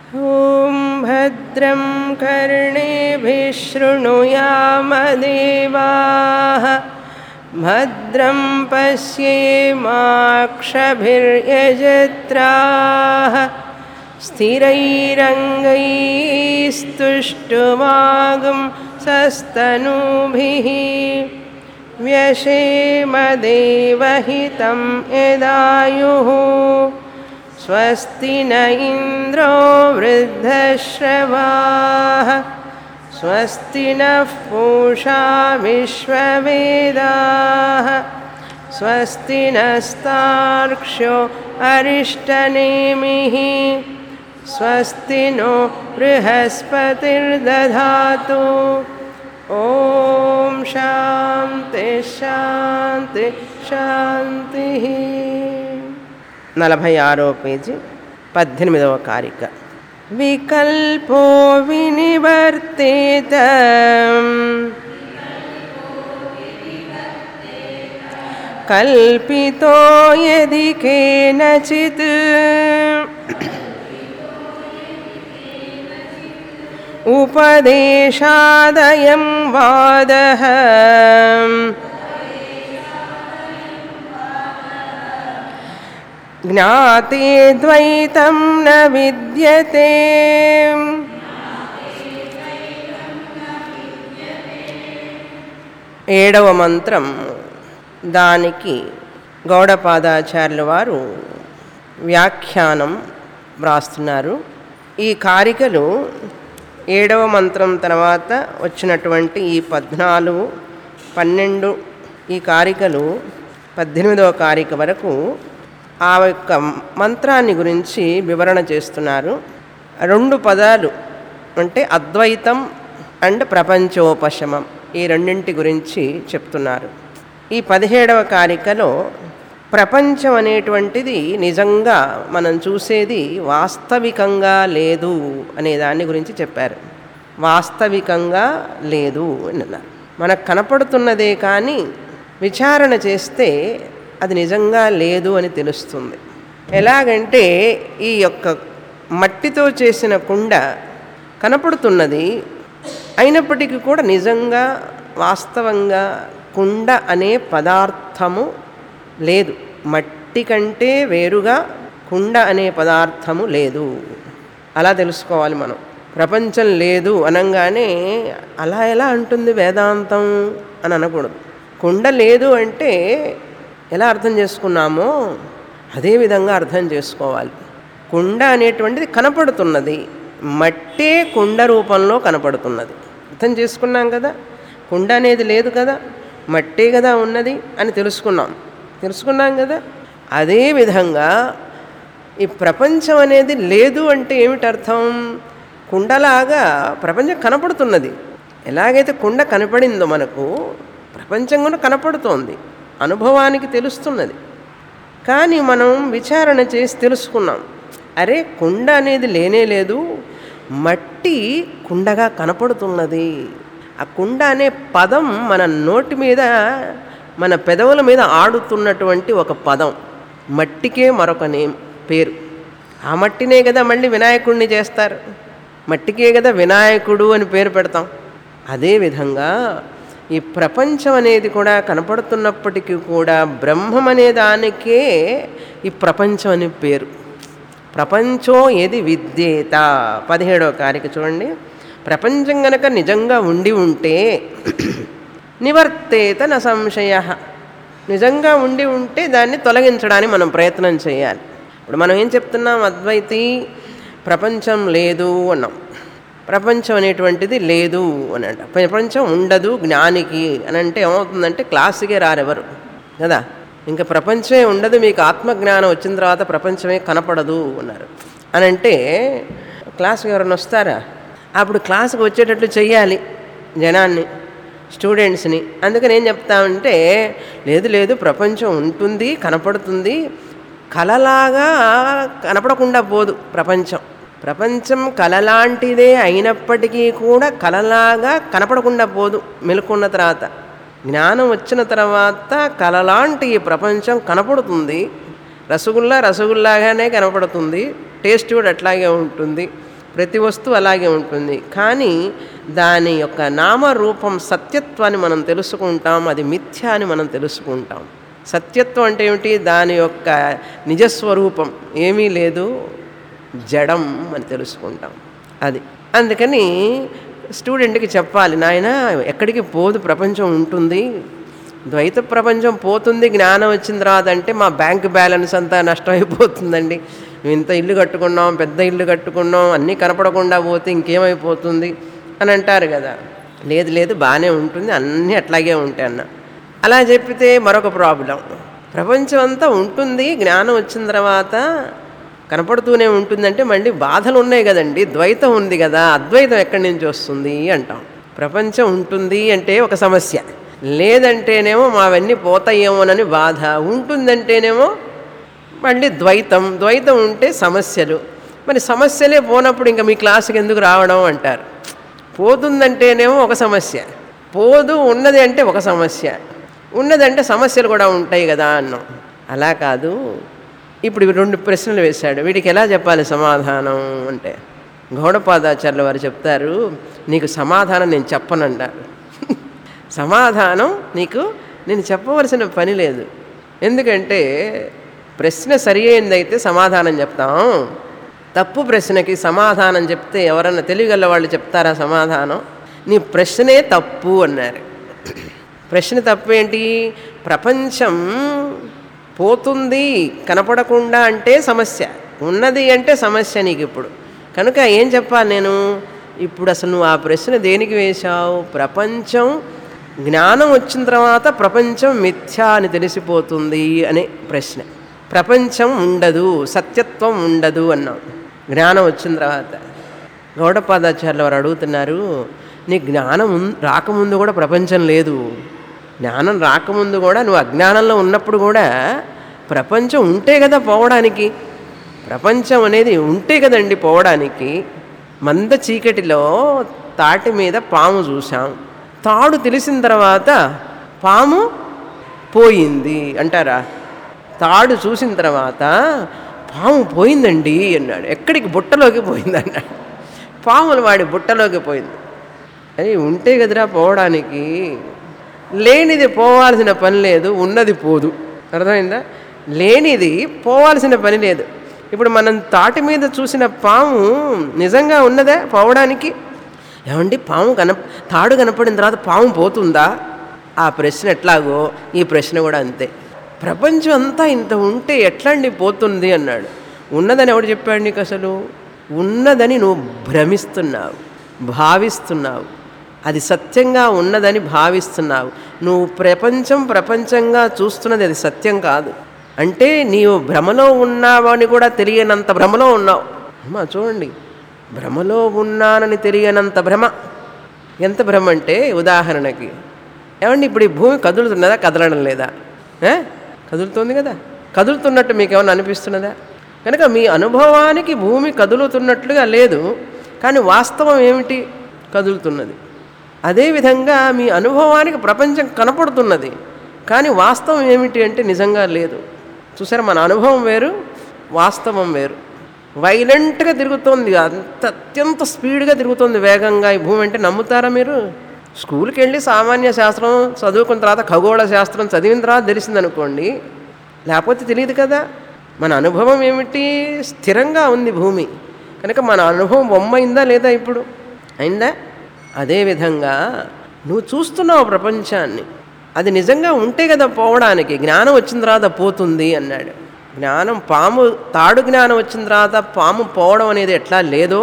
ॐ भद्रं कर्णेभिः शृणुयामदेवाः भद्रं पश्येमाक्षभिर्यजत्राः स्थिरैरङ्गैस्तुष्टुवागुं सस्तनूभिः व्यशेमदेवहितं यदायुः स्वस्ति न इन्द्रो वृद्धश्रवाः स्वस्ति नः पूषा विश्ववेदाः स्वस्ति नस्तार्क्ष्यो अरिष्टनेमिः स्वस्ति नो बृहस्पतिर्दधातु ॐ శాంతి శాంతి శాంతి నలభై ఆరో పేజీ పద్దెనిమిదవ కారిక వికల్పో వినివర్తేత కల్పితో యది కేనచిత్ उपदेशादयं वादः ज्ञाते द्वैतं न विद्यते ఏడవ మంత్రం దానికి గౌడపాదాచార్యుల వారు వ్యాఖ్యానం వ్రాస్తున్నారు ఈ కారికలు ఏడవ మంత్రం తర్వాత వచ్చినటువంటి ఈ పద్నాలుగు పన్నెండు ఈ కారికలు పద్దెనిమిదవ కారిక వరకు ఆ యొక్క మంత్రాన్ని గురించి వివరణ చేస్తున్నారు రెండు పదాలు అంటే అద్వైతం అండ్ ప్రపంచోపశమం ఈ రెండింటి గురించి చెప్తున్నారు ఈ పదిహేడవ కారికలో ప్రపంచం అనేటువంటిది నిజంగా మనం చూసేది వాస్తవికంగా లేదు అనే దాని గురించి చెప్పారు వాస్తవికంగా లేదు అని అన్నారు మనకు కనపడుతున్నదే కానీ విచారణ చేస్తే అది నిజంగా లేదు అని తెలుస్తుంది ఎలాగంటే ఈ యొక్క మట్టితో చేసిన కుండ కనపడుతున్నది అయినప్పటికీ కూడా నిజంగా వాస్తవంగా కుండ అనే పదార్థము లేదు మట్టి కంటే వేరుగా కుండ అనే పదార్థము లేదు అలా తెలుసుకోవాలి మనం ప్రపంచం లేదు అనగానే అలా ఎలా అంటుంది వేదాంతం అని అనకూడదు కుండ లేదు అంటే ఎలా అర్థం చేసుకున్నామో అదే విధంగా అర్థం చేసుకోవాలి కుండ అనేటువంటిది కనపడుతున్నది మట్టే కుండ రూపంలో కనపడుతున్నది అర్థం చేసుకున్నాం కదా కుండ అనేది లేదు కదా మట్టే కదా ఉన్నది అని తెలుసుకున్నాం తెలుసుకున్నాం కదా అదేవిధంగా ఈ ప్రపంచం అనేది లేదు అంటే ఏమిటి అర్థం కుండలాగా ప్రపంచం కనపడుతున్నది ఎలాగైతే కుండ కనపడిందో మనకు ప్రపంచం కూడా కనపడుతోంది అనుభవానికి తెలుస్తున్నది కానీ మనం విచారణ చేసి తెలుసుకున్నాం అరే కుండ అనేది లేనే లేదు మట్టి కుండగా కనపడుతున్నది ఆ కుండ అనే పదం మన నోటి మీద మన పెదవుల మీద ఆడుతున్నటువంటి ఒక పదం మట్టికే మరొక నేమ్ పేరు ఆ మట్టినే కదా మళ్ళీ వినాయకుడిని చేస్తారు మట్టికే కదా వినాయకుడు అని పేరు పెడతాం అదేవిధంగా ఈ ప్రపంచం అనేది కూడా కనపడుతున్నప్పటికీ కూడా బ్రహ్మం అనే దానికే ఈ ప్రపంచం అని పేరు ప్రపంచం ఏది విద్యేత పదిహేడవ కారిక చూడండి ప్రపంచం గనక నిజంగా ఉండి ఉంటే నివర్తేత న సంశయ నిజంగా ఉండి ఉంటే దాన్ని తొలగించడానికి మనం ప్రయత్నం చేయాలి ఇప్పుడు మనం ఏం చెప్తున్నాం అద్వైతి ప్రపంచం లేదు అన్నాం ప్రపంచం అనేటువంటిది లేదు అని అంట ప్రపంచం ఉండదు జ్ఞానికి అని అంటే ఏమవుతుందంటే క్లాసుకే రారెవరు కదా ఇంకా ప్రపంచమే ఉండదు మీకు ఆత్మజ్ఞానం వచ్చిన తర్వాత ప్రపంచమే కనపడదు అన్నారు అని అంటే క్లాస్కి ఎవరైనా వస్తారా అప్పుడు క్లాసుకు వచ్చేటట్లు చెయ్యాలి జనాన్ని స్టూడెంట్స్ని అందుకని ఏం చెప్తామంటే లేదు లేదు ప్రపంచం ఉంటుంది కనపడుతుంది కలలాగా కనపడకుండా పోదు ప్రపంచం ప్రపంచం కలలాంటిదే అయినప్పటికీ కూడా కలలాగా కనపడకుండా పోదు మెలుకున్న తర్వాత జ్ఞానం వచ్చిన తర్వాత కలలాంటి ఈ ప్రపంచం కనపడుతుంది రసగుల్లా రసగుల్లాగానే కనపడుతుంది టేస్ట్ కూడా అట్లాగే ఉంటుంది ప్రతి వస్తువు అలాగే ఉంటుంది కానీ దాని యొక్క నామరూపం సత్యత్వాన్ని మనం తెలుసుకుంటాం అది మిథ్య అని మనం తెలుసుకుంటాం సత్యత్వం అంటే ఏమిటి దాని యొక్క నిజస్వరూపం ఏమీ లేదు జడం అని తెలుసుకుంటాం అది అందుకని స్టూడెంట్కి చెప్పాలి నాయన ఎక్కడికి పోదు ప్రపంచం ఉంటుంది ద్వైత ప్రపంచం పోతుంది జ్ఞానం వచ్చిన తర్వాత అంటే మా బ్యాంక్ బ్యాలెన్స్ అంతా నష్టమైపోతుందండి మేము ఇంత ఇల్లు కట్టుకున్నాం పెద్ద ఇల్లు కట్టుకున్నాం అన్నీ కనపడకుండా పోతే ఇంకేమైపోతుంది అని అంటారు కదా లేదు లేదు బాగానే ఉంటుంది అన్నీ అట్లాగే ఉంటాయి అన్న అలా చెప్పితే మరొక ప్రాబ్లం ప్రపంచం అంతా ఉంటుంది జ్ఞానం వచ్చిన తర్వాత కనపడుతూనే ఉంటుందంటే మళ్ళీ బాధలు ఉన్నాయి కదండి ద్వైతం ఉంది కదా అద్వైతం ఎక్కడి నుంచి వస్తుంది అంటాం ప్రపంచం ఉంటుంది అంటే ఒక సమస్య లేదంటేనేమో మావన్నీ పోతాయేమోనని బాధ ఉంటుందంటేనేమో మళ్ళీ ద్వైతం ద్వైతం ఉంటే సమస్యలు మరి సమస్యలే పోనప్పుడు ఇంకా మీ క్లాసుకి ఎందుకు రావడం అంటారు పోతుందంటేనేమో ఒక సమస్య పోదు ఉన్నది అంటే ఒక సమస్య ఉన్నదంటే సమస్యలు కూడా ఉంటాయి కదా అన్నాం అలా కాదు ఇప్పుడు ఇవి రెండు ప్రశ్నలు వేశాడు వీటికి ఎలా చెప్పాలి సమాధానం అంటే గౌడపాదాచార్యుల వారు చెప్తారు నీకు సమాధానం నేను చెప్పనంటారు సమాధానం నీకు నేను చెప్పవలసిన పని లేదు ఎందుకంటే ప్రశ్న సరి అయిందైతే సమాధానం చెప్తాం తప్పు ప్రశ్నకి సమాధానం చెప్తే ఎవరన్నా తెలియగల వాళ్ళు చెప్తారా సమాధానం నీ ప్రశ్నే తప్పు అన్నారు ప్రశ్న తప్పు ఏంటి ప్రపంచం పోతుంది కనపడకుండా అంటే సమస్య ఉన్నది అంటే సమస్య నీకు ఇప్పుడు కనుక ఏం చెప్పాలి నేను ఇప్పుడు అసలు నువ్వు ఆ ప్రశ్న దేనికి వేశావు ప్రపంచం జ్ఞానం వచ్చిన తర్వాత ప్రపంచం మిథ్యా అని తెలిసిపోతుంది అనే ప్రశ్న ప్రపంచం ఉండదు సత్యత్వం ఉండదు అన్నాం జ్ఞానం వచ్చిన తర్వాత గౌడపాదాచార్యులు వారు అడుగుతున్నారు నీ జ్ఞానం ఉన్- రాకముందు కూడా ప్రపంచం లేదు జ్ఞానం రాకముందు కూడా నువ్వు అజ్ఞానంలో ఉన్నప్పుడు కూడా ప్రపంచం ఉంటే కదా పోవడానికి ప్రపంచం అనేది ఉంటే కదండి పోవడానికి మంద చీకటిలో తాటి మీద పాము చూసాం తాడు తెలిసిన తర్వాత పాము పోయింది అంటారా తాడు చూసిన తర్వాత పాము పోయిందండి అన్నాడు ఎక్కడికి బుట్టలోకి పోయింది అన్నాడు పాములు వాడి బుట్టలోకి పోయింది అది ఉంటే కదరా పోవడానికి లేనిది పోవాల్సిన పని లేదు ఉన్నది పోదు అర్థమైందా లేనిది పోవాల్సిన పని లేదు ఇప్పుడు మనం తాటి మీద చూసిన పాము నిజంగా ఉన్నదా పోవడానికి ఏమండి పాము కన తాడు కనపడిన తర్వాత పాము పోతుందా ఆ ప్రశ్న ఎట్లాగో ఈ ప్రశ్న కూడా అంతే ప్రపంచం అంతా ఇంత ఉంటే ఎట్లండి పోతుంది అన్నాడు ఉన్నదని ఎవడు చెప్పాడు నీకు అసలు ఉన్నదని నువ్వు భ్రమిస్తున్నావు భావిస్తున్నావు అది సత్యంగా ఉన్నదని భావిస్తున్నావు నువ్వు ప్రపంచం ప్రపంచంగా చూస్తున్నది అది సత్యం కాదు అంటే నీవు భ్రమలో ఉన్నావని కూడా తెలియనంత భ్రమలో ఉన్నావు అమ్మా చూడండి భ్రమలో ఉన్నానని తెలియనంత భ్రమ ఎంత భ్రమ అంటే ఉదాహరణకి ఏమండి ఇప్పుడు ఈ భూమి కదులుతున్నదా కదలడం లేదా ఏ? కదులుతుంది కదా కదులుతున్నట్టు మీకు ఏమైనా అనిపిస్తున్నదా కనుక మీ అనుభవానికి భూమి కదులుతున్నట్లుగా లేదు కానీ వాస్తవం ఏమిటి కదులుతున్నది అదేవిధంగా మీ అనుభవానికి ప్రపంచం కనపడుతున్నది కానీ వాస్తవం ఏమిటి అంటే నిజంగా లేదు చూసారా మన అనుభవం వేరు వాస్తవం వేరు వైలెంట్గా తిరుగుతోంది అంత అత్యంత స్పీడ్గా తిరుగుతుంది వేగంగా ఈ భూమి అంటే నమ్ముతారా మీరు స్కూల్కి వెళ్ళి సామాన్య శాస్త్రం చదువుకున్న తర్వాత ఖగోళ శాస్త్రం చదివిన తర్వాత తెలిసిందనుకోండి లేకపోతే తెలియదు కదా మన అనుభవం ఏమిటి స్థిరంగా ఉంది భూమి కనుక మన అనుభవం బొమ్మైందా లేదా ఇప్పుడు అయిందా అదేవిధంగా నువ్వు చూస్తున్నావు ప్రపంచాన్ని అది నిజంగా ఉంటే కదా పోవడానికి జ్ఞానం వచ్చిన తర్వాత పోతుంది అన్నాడు జ్ఞానం పాము తాడు జ్ఞానం వచ్చిన తర్వాత పాము పోవడం అనేది ఎట్లా లేదో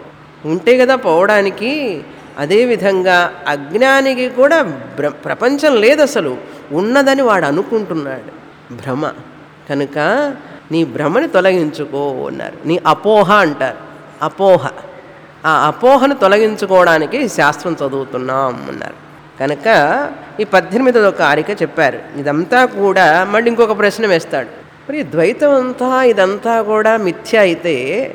ఉంటే కదా పోవడానికి అదేవిధంగా అజ్ఞానికి కూడా భ్ర ప్రపంచం లేదు అసలు ఉన్నదని వాడు అనుకుంటున్నాడు భ్రమ కనుక నీ భ్రమని తొలగించుకో అన్నారు నీ అపోహ అంటారు అపోహ ఆ అపోహను తొలగించుకోవడానికి ఈ శాస్త్రం చదువుతున్నాం అన్నారు కనుక ఈ పద్దెనిమిదవ కారిక చెప్పారు ఇదంతా కూడా మళ్ళీ ఇంకొక ప్రశ్న వేస్తాడు మరి ద్వైతం అంతా ఇదంతా కూడా మిథ్య అయితే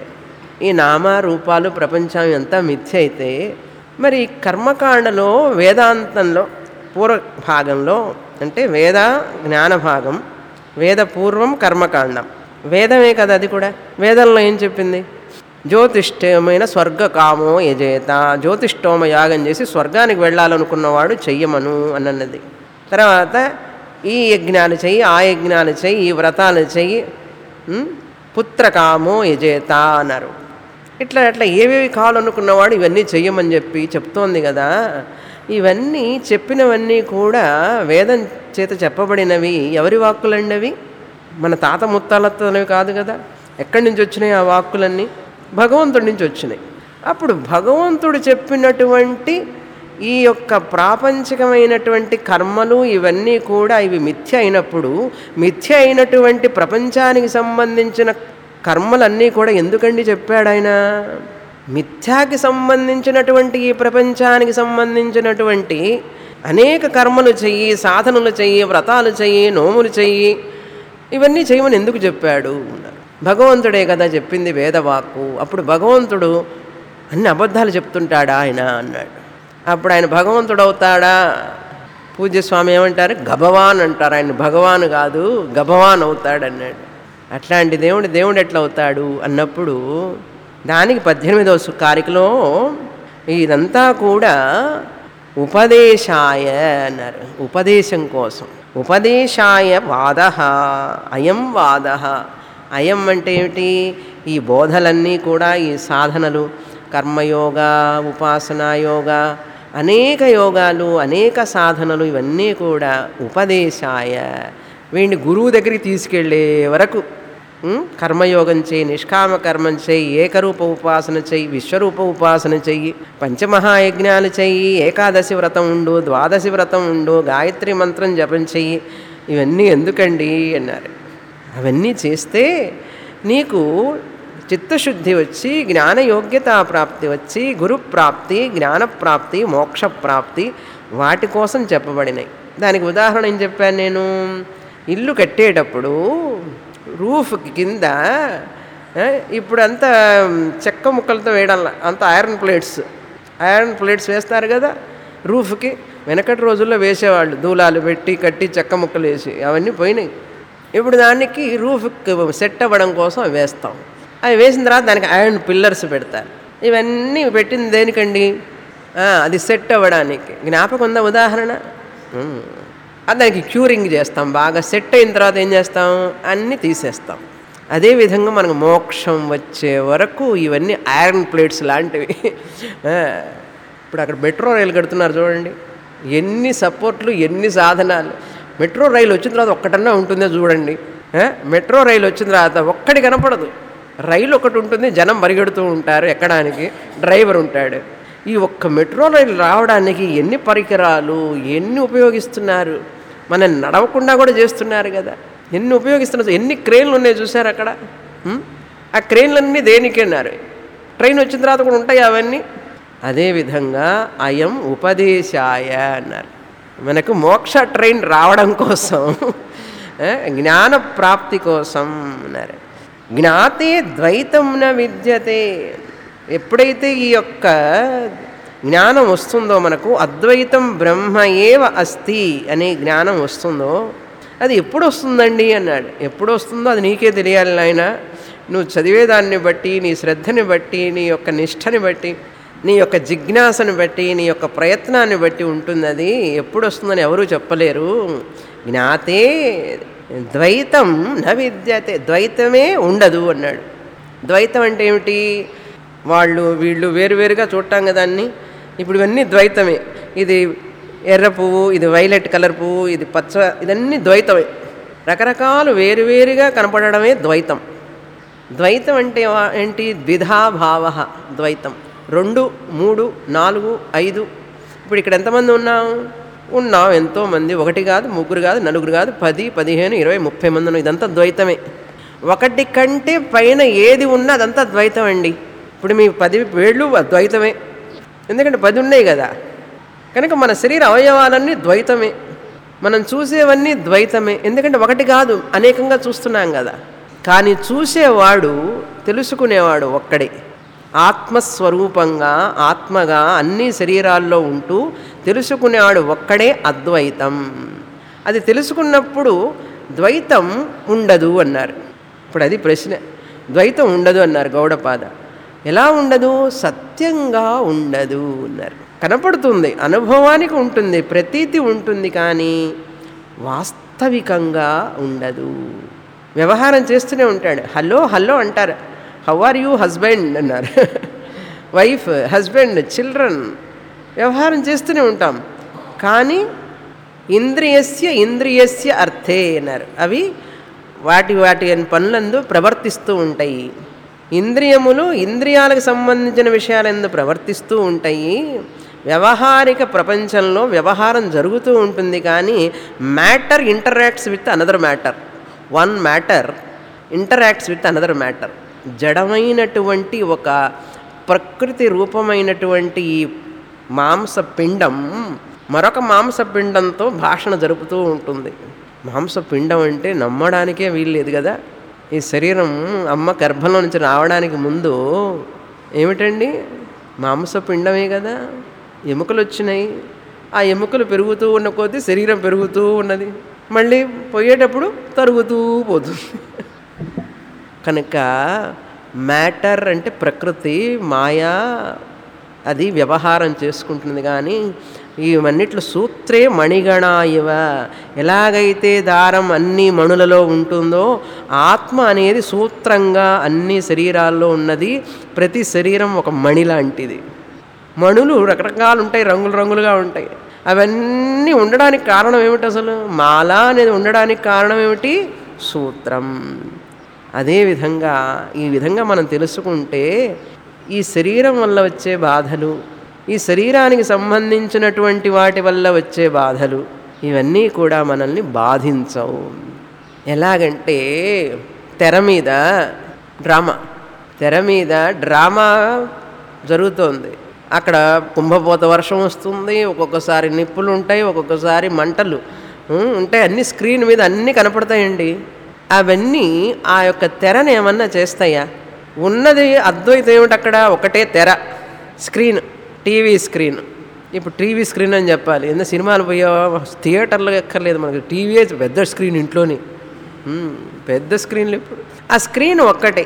ఈ నామ రూపాలు ప్రపంచం అంతా మిథ్య అయితే మరి కర్మకాండలో వేదాంతంలో పూర్వ భాగంలో అంటే వేద జ్ఞాన భాగం వేద పూర్వం కర్మకాండం వేదమే కదా అది కూడా వేదంలో ఏం చెప్పింది జ్యోతిష్టమైన స్వర్గకామో యజేత జ్యోతిష్టోమ యాగం చేసి స్వర్గానికి వెళ్ళాలనుకున్నవాడు చెయ్యమను అన్నది తర్వాత ఈ యజ్ఞాలు చెయ్యి ఆ యజ్ఞాలు చెయ్యి ఈ వ్రతాలు చెయ్యి ఉం? పుత్రకామో యజేత అన్నారు ఇట్లా అట్లా ఏవేవి కావాలనుకున్నవాడు ఇవన్నీ చెయ్యమని చెప్పి చెప్తోంది కదా ఇవన్నీ చెప్పినవన్నీ కూడా వేదం చేత చెప్పబడినవి ఎవరి వాక్కులండి అవి మన తాత ముత్తాలతోనే కాదు కదా ఎక్కడి నుంచి వచ్చినాయి ఆ వాక్కులన్నీ భగవంతుడి నుంచి వచ్చినాయి అప్పుడు భగవంతుడు చెప్పినటువంటి ఈ యొక్క ప్రాపంచికమైనటువంటి కర్మలు ఇవన్నీ కూడా ఇవి మిథ్య అయినప్పుడు మిథ్య అయినటువంటి ప్రపంచానికి సంబంధించిన కర్మలన్నీ కూడా ఎందుకండి చెప్పాడు ఆయన మిథ్యాకి సంబంధించినటువంటి ఈ ప్రపంచానికి సంబంధించినటువంటి అనేక కర్మలు చెయ్యి సాధనలు చెయ్యి వ్రతాలు చెయ్యి నోములు చెయ్యి ఇవన్నీ చేయమని ఎందుకు చెప్పాడు అన్నారు. భగవంతుడే కదా చెప్పింది వేదవాక్కు అప్పుడు భగవంతుడు అన్ని అబద్ధాలు చెప్తుంటాడా ఆయన అన్నాడు అప్పుడు ఆయన భగవంతుడు అవుతాడా పూజ్యస్వామి ఏమంటారు గభవాన్ అంటారు ఆయన భగవాన్ కాదు గభవాన్ అవుతాడు అన్నాడు అట్లాంటి దేవుడు దేవుడు ఎట్లా అవుతాడు అన్నప్పుడు దానికి పద్దెనిమిదవ సు- కారికలో ఇదంతా కూడా ఉపదేశాయ అన్నారు ఉపదేశం కోసం ఉపదేశాయ వాద అయం వాద అయం అంటే ఏమిటి ఈ బోధలన్నీ కూడా ఈ సాధనలు కర్మయోగ ఉపాసనా యోగ అనేక యోగాలు అనేక సాధనలు ఇవన్నీ కూడా ఉపదేశాయ వీడిని గురువు దగ్గరికి తీసుకెళ్ళే వరకు ఉం? కర్మయోగం చేయి నిష్కామ కర్మం చేయి ఏకరూప ఉపాసన చెయ్యి విశ్వరూప ఉపాసన చెయ్యి పంచమహాయజ్ఞాలు చెయ్యి ఏకాదశి వ్రతం ఉండు ద్వాదశి వ్రతం ఉండు గాయత్రి మంత్రం జపం చెయ్యి ఇవన్నీ ఎందుకండి అన్నారు అవన్నీ చేస్తే నీకు చిత్తశుద్ధి వచ్చి జ్ఞాన యోగ్యతా ప్రాప్తి వచ్చి గురు ప్రాప్తి జ్ఞానప్రాప్తి మోక్షప్రాప్తి వాటి కోసం చెప్పబడినాయి దానికి ఉదాహరణ ఏం చెప్పాను నేను ఇల్లు కట్టేటప్పుడు రూఫ్ కింద ఆ, ఇప్పుడు అంతా చెక్క ముక్కలతో వేయడం అంత ఐరన్ ప్లేట్స్ ఐరన్ ప్లేట్స్ వేస్తారు కదా రూఫ్కి వెనకటి రోజుల్లో వేసేవాళ్ళు దూలాలు పెట్టి కట్టి చెక్క ముక్కలు వేసి అవన్నీ పోయినాయి ఇప్పుడు దానికి రూఫ్కి సెట్ అవ్వడం కోసం అవి వేస్తాం అవి వేసిన తర్వాత దానికి ఐరన్ పిల్లర్స్ పెడతారు ఇవన్నీ పెట్టింది దేనికండి ఆ, అది సెట్ అవ్వడానికి జ్ఞాపకం ఉందా ఉదాహరణ ఉమ్. అది దానికి క్యూరింగ్ చేస్తాం బాగా సెట్ అయిన తర్వాత ఏం చేస్తాం అన్నీ తీసేస్తాం అదేవిధంగా మనకు మోక్షం వచ్చే వరకు ఇవన్నీ ఐరన్ ప్లేట్స్ లాంటివి ఆ, ఇప్పుడు అక్కడ మెట్రో రైలు కడుతున్నారు చూడండి ఎన్ని సపోర్ట్లు ఎన్ని సాధనాలు మెట్రో రైలు వచ్చిన తర్వాత ఒక్కటన్నా ఉంటుందో చూడండి ఆ, మెట్రో రైలు వచ్చిన తర్వాత ఒక్కటి కనపడదు రైలు ఒకటి ఉంటుంది జనం పరిగెడుతూ ఉంటారు ఎక్కడానికి డ్రైవర్ ఉంటాడు ఈ ఒక్క మెట్రో రైలు రావడానికి ఎన్ని పరికరాలు ఎన్ని ఉపయోగిస్తున్నారు మనం నడవకుండా కూడా చేస్తున్నారు కదా ఎన్ని ఉపయోగిస్తున్నారు ఎన్ని క్రేన్లు ఉన్నాయి చూసారు అక్కడ ఉం? ఆ క్రేన్లన్నీ దేనికి అన్నారు ట్రైన్ వచ్చిన తర్వాత కూడా ఉంటాయి అవన్నీ అదేవిధంగా అయం ఉపదేశాయ అన్నారు మనకు మోక్ష ట్రైన్ రావడం కోసం ఆ, జ్ఞాన ప్రాప్తి కోసం అన్నారు జ్ఞాతే ద్వైతం న విద్యతే ఎప్పుడైతే ఈ యొక్క జ్ఞానం వస్తుందో మనకు అద్వైతం బ్రహ్మ ఏవ అస్తి అనే జ్ఞానం వస్తుందో అది ఎప్పుడు వస్తుందండి అన్నాడు ఎప్పుడు వస్తుందో అది నీకే తెలియాలి నాయన నువ్వు చదివేదాన్ని బట్టి నీ శ్రద్ధని బట్టి నీ యొక్క నిష్టని బట్టి నీ యొక్క జిజ్ఞాసను బట్టి నీ యొక్క ప్రయత్నాన్ని బట్టి ఉంటుంది అది ఎప్పుడు వస్తుందని ఎవరూ చెప్పలేరు జ్ఞాతే ద్వైతం న విద్యతే ద్వైతమే ఉండదు అన్నాడు ద్వైతం అంటే ఏమిటి వాళ్ళు వీళ్ళు వేరువేరుగా చూడటం కదా అన్ని ఇప్పుడు ఇవన్నీ ద్వైతమే ఇది ఎర్ర పువ్వు ఇది వైలెట్ కలర్ పువ్వు ఇది పచ్చ ఇదన్నీ ద్వైతమే రకరకాలు వేరువేరుగా కనపడడమే ద్వైతం ద్వైతం అంటే వా- ఏంటి ద్విధా భావ ద్వైతం రెండు మూడు నాలుగు ఐదు ఇప్పుడు ఇక్కడ ఎంతమంది ఉన్నాం ఉన్నాం ఎంతోమంది ఒకటి కాదు ముగ్గురు కాదు నలుగురు కాదు పది పదిహేను ఇరవై ముప్పై మంది ఉన్నాం ఇదంతా ద్వైతమే ఒకటి కంటే పైన ఏది ఉన్నా అదంతా ద్వైతం అండి ఇప్పుడు మీ పది వేళ్ళు ద్వైతమే ఎందుకంటే పది ఉన్నాయి కదా కనుక మన శరీర అవయవాలన్నీ ద్వైతమే మనం చూసేవన్నీ ద్వైతమే ఎందుకంటే ఒకటి కాదు అనేకంగా చూస్తున్నాం కదా కానీ చూసేవాడు తెలుసుకునేవాడు ఒక్కడే ఆత్మస్వరూపంగా ఆత్మగా అన్ని శరీరాల్లో ఉంటూ తెలుసుకునేవాడు ఒక్కడే అద్వైతం అది తెలుసుకున్నప్పుడు ద్వైతం ఉండదు అన్నారు ఇప్పుడు అది ప్రశ్న ద్వైతం ఉండదు అన్నారు గౌడపాద ఎలా ఉండదు సత్యంగా ఉండదు అన్నారు కనపడుతుంది అనుభవానికి ఉంటుంది ప్రతీతి ఉంటుంది కానీ వాస్తవికంగా ఉండదు వ్యవహారం చేస్తూనే ఉంటాడు హలో హలో అంటారు హౌ ఆర్ యూ హస్బెండ్ అన్నారు వైఫ్ హస్బెండ్ చిల్డ్రన్ వ్యవహారం చేస్తూనే ఉంటాం కానీ ఇంద్రియస్య ఇంద్రియస్య అర్థే అన్నారు అవి వాటి వాటి పనులందు ప్రవర్తిస్తూ ఉంటాయి ఇంద్రియములు ఇంద్రియాలకు సంబంధించిన విషయాలందు ప్రవర్తిస్తూ ఉంటాయి వ్యవహారిక ప్రపంచంలో వ్యవహారం జరుగుతూ ఉంటుంది కానీ matter interacts with another matter one matter interacts with another matter జడమైనటువంటి ఒక ప్రకృతి రూపమైనటువంటి ఈ మాంసపిండం మరొక మాంసపిండంతో భాషణ జరుపుతూ ఉంటుంది మాంసపిండం అంటే నమ్మడానికే వీల్లేదు కదా ఈ శరీరం అమ్మ గర్భంలో నుంచి రావడానికి ముందు ఏమిటండి మాంసపిండమే కదా ఎముకలు వచ్చినాయి ఆ ఎముకలు పెరుగుతూ ఉన్న కొద్దీ శరీరం పెరుగుతూ ఉన్నది మళ్ళీ పోయేటప్పుడు తరుగుతూ పోతుంది కనుక మ్యాటర్ అంటే ప్రకృతి మాయా అది వ్యవహారం చేసుకుంటుంది కానీ ఇవన్నిట్లో సూత్రే మణిగణ ఇవ ఎలాగైతే దారం అన్ని మణులలో ఉంటుందో ఆత్మ అనేది సూత్రంగా అన్ని శరీరాల్లో ఉన్నది ప్రతి శరీరం ఒక మణి లాంటిది మణులు రకరకాలు ఉంటాయి రంగులు రంగులుగా ఉంటాయి అవన్నీ ఉండడానికి కారణం ఏమిటి అసలు మాల అనేది ఉండడానికి కారణం ఏమిటి సూత్రం అదేవిధంగా ఈ విధంగా మనం తెలుసుకుంటే ఈ శరీరం వల్ల వచ్చే బాధలు ఈ శరీరానికి సంబంధించినటువంటి వాటి వల్ల వచ్చే బాధలు ఇవన్నీ కూడా మనల్ని బాధించవు ఎలాగంటే తెర మీద డ్రామా తెర మీద డ్రామా జరుగుతోంది అక్కడ కుంభపోత వర్షం వస్తుంది ఒక్కొక్కసారి నిప్పులు ఉంటాయి ఒక్కొక్కసారి మంటలు ఉం, ఉంటాయి అన్ని స్క్రీన్ మీద అన్నీ కనపడతాయండి అవన్నీ ఆ యొక్క తెరను ఏమన్నా చేస్తాయా ఉన్నది అద్వైతం ఏమిటి అక్కడ ఒకటే తెర స్క్రీన్ టీవీ స్క్రీన్ ఇప్పుడు టీవీ స్క్రీన్ అని చెప్పాలి ఎందుకు సినిమాలు పోయా థియేటర్లో ఎక్కర్లేదు మనకి టీవీ పెద్ద స్క్రీన్ ఇంట్లోని ఉమ్, పెద్ద స్క్రీన్లు ఇప్పుడు ఆ స్క్రీన్ ఒక్కటే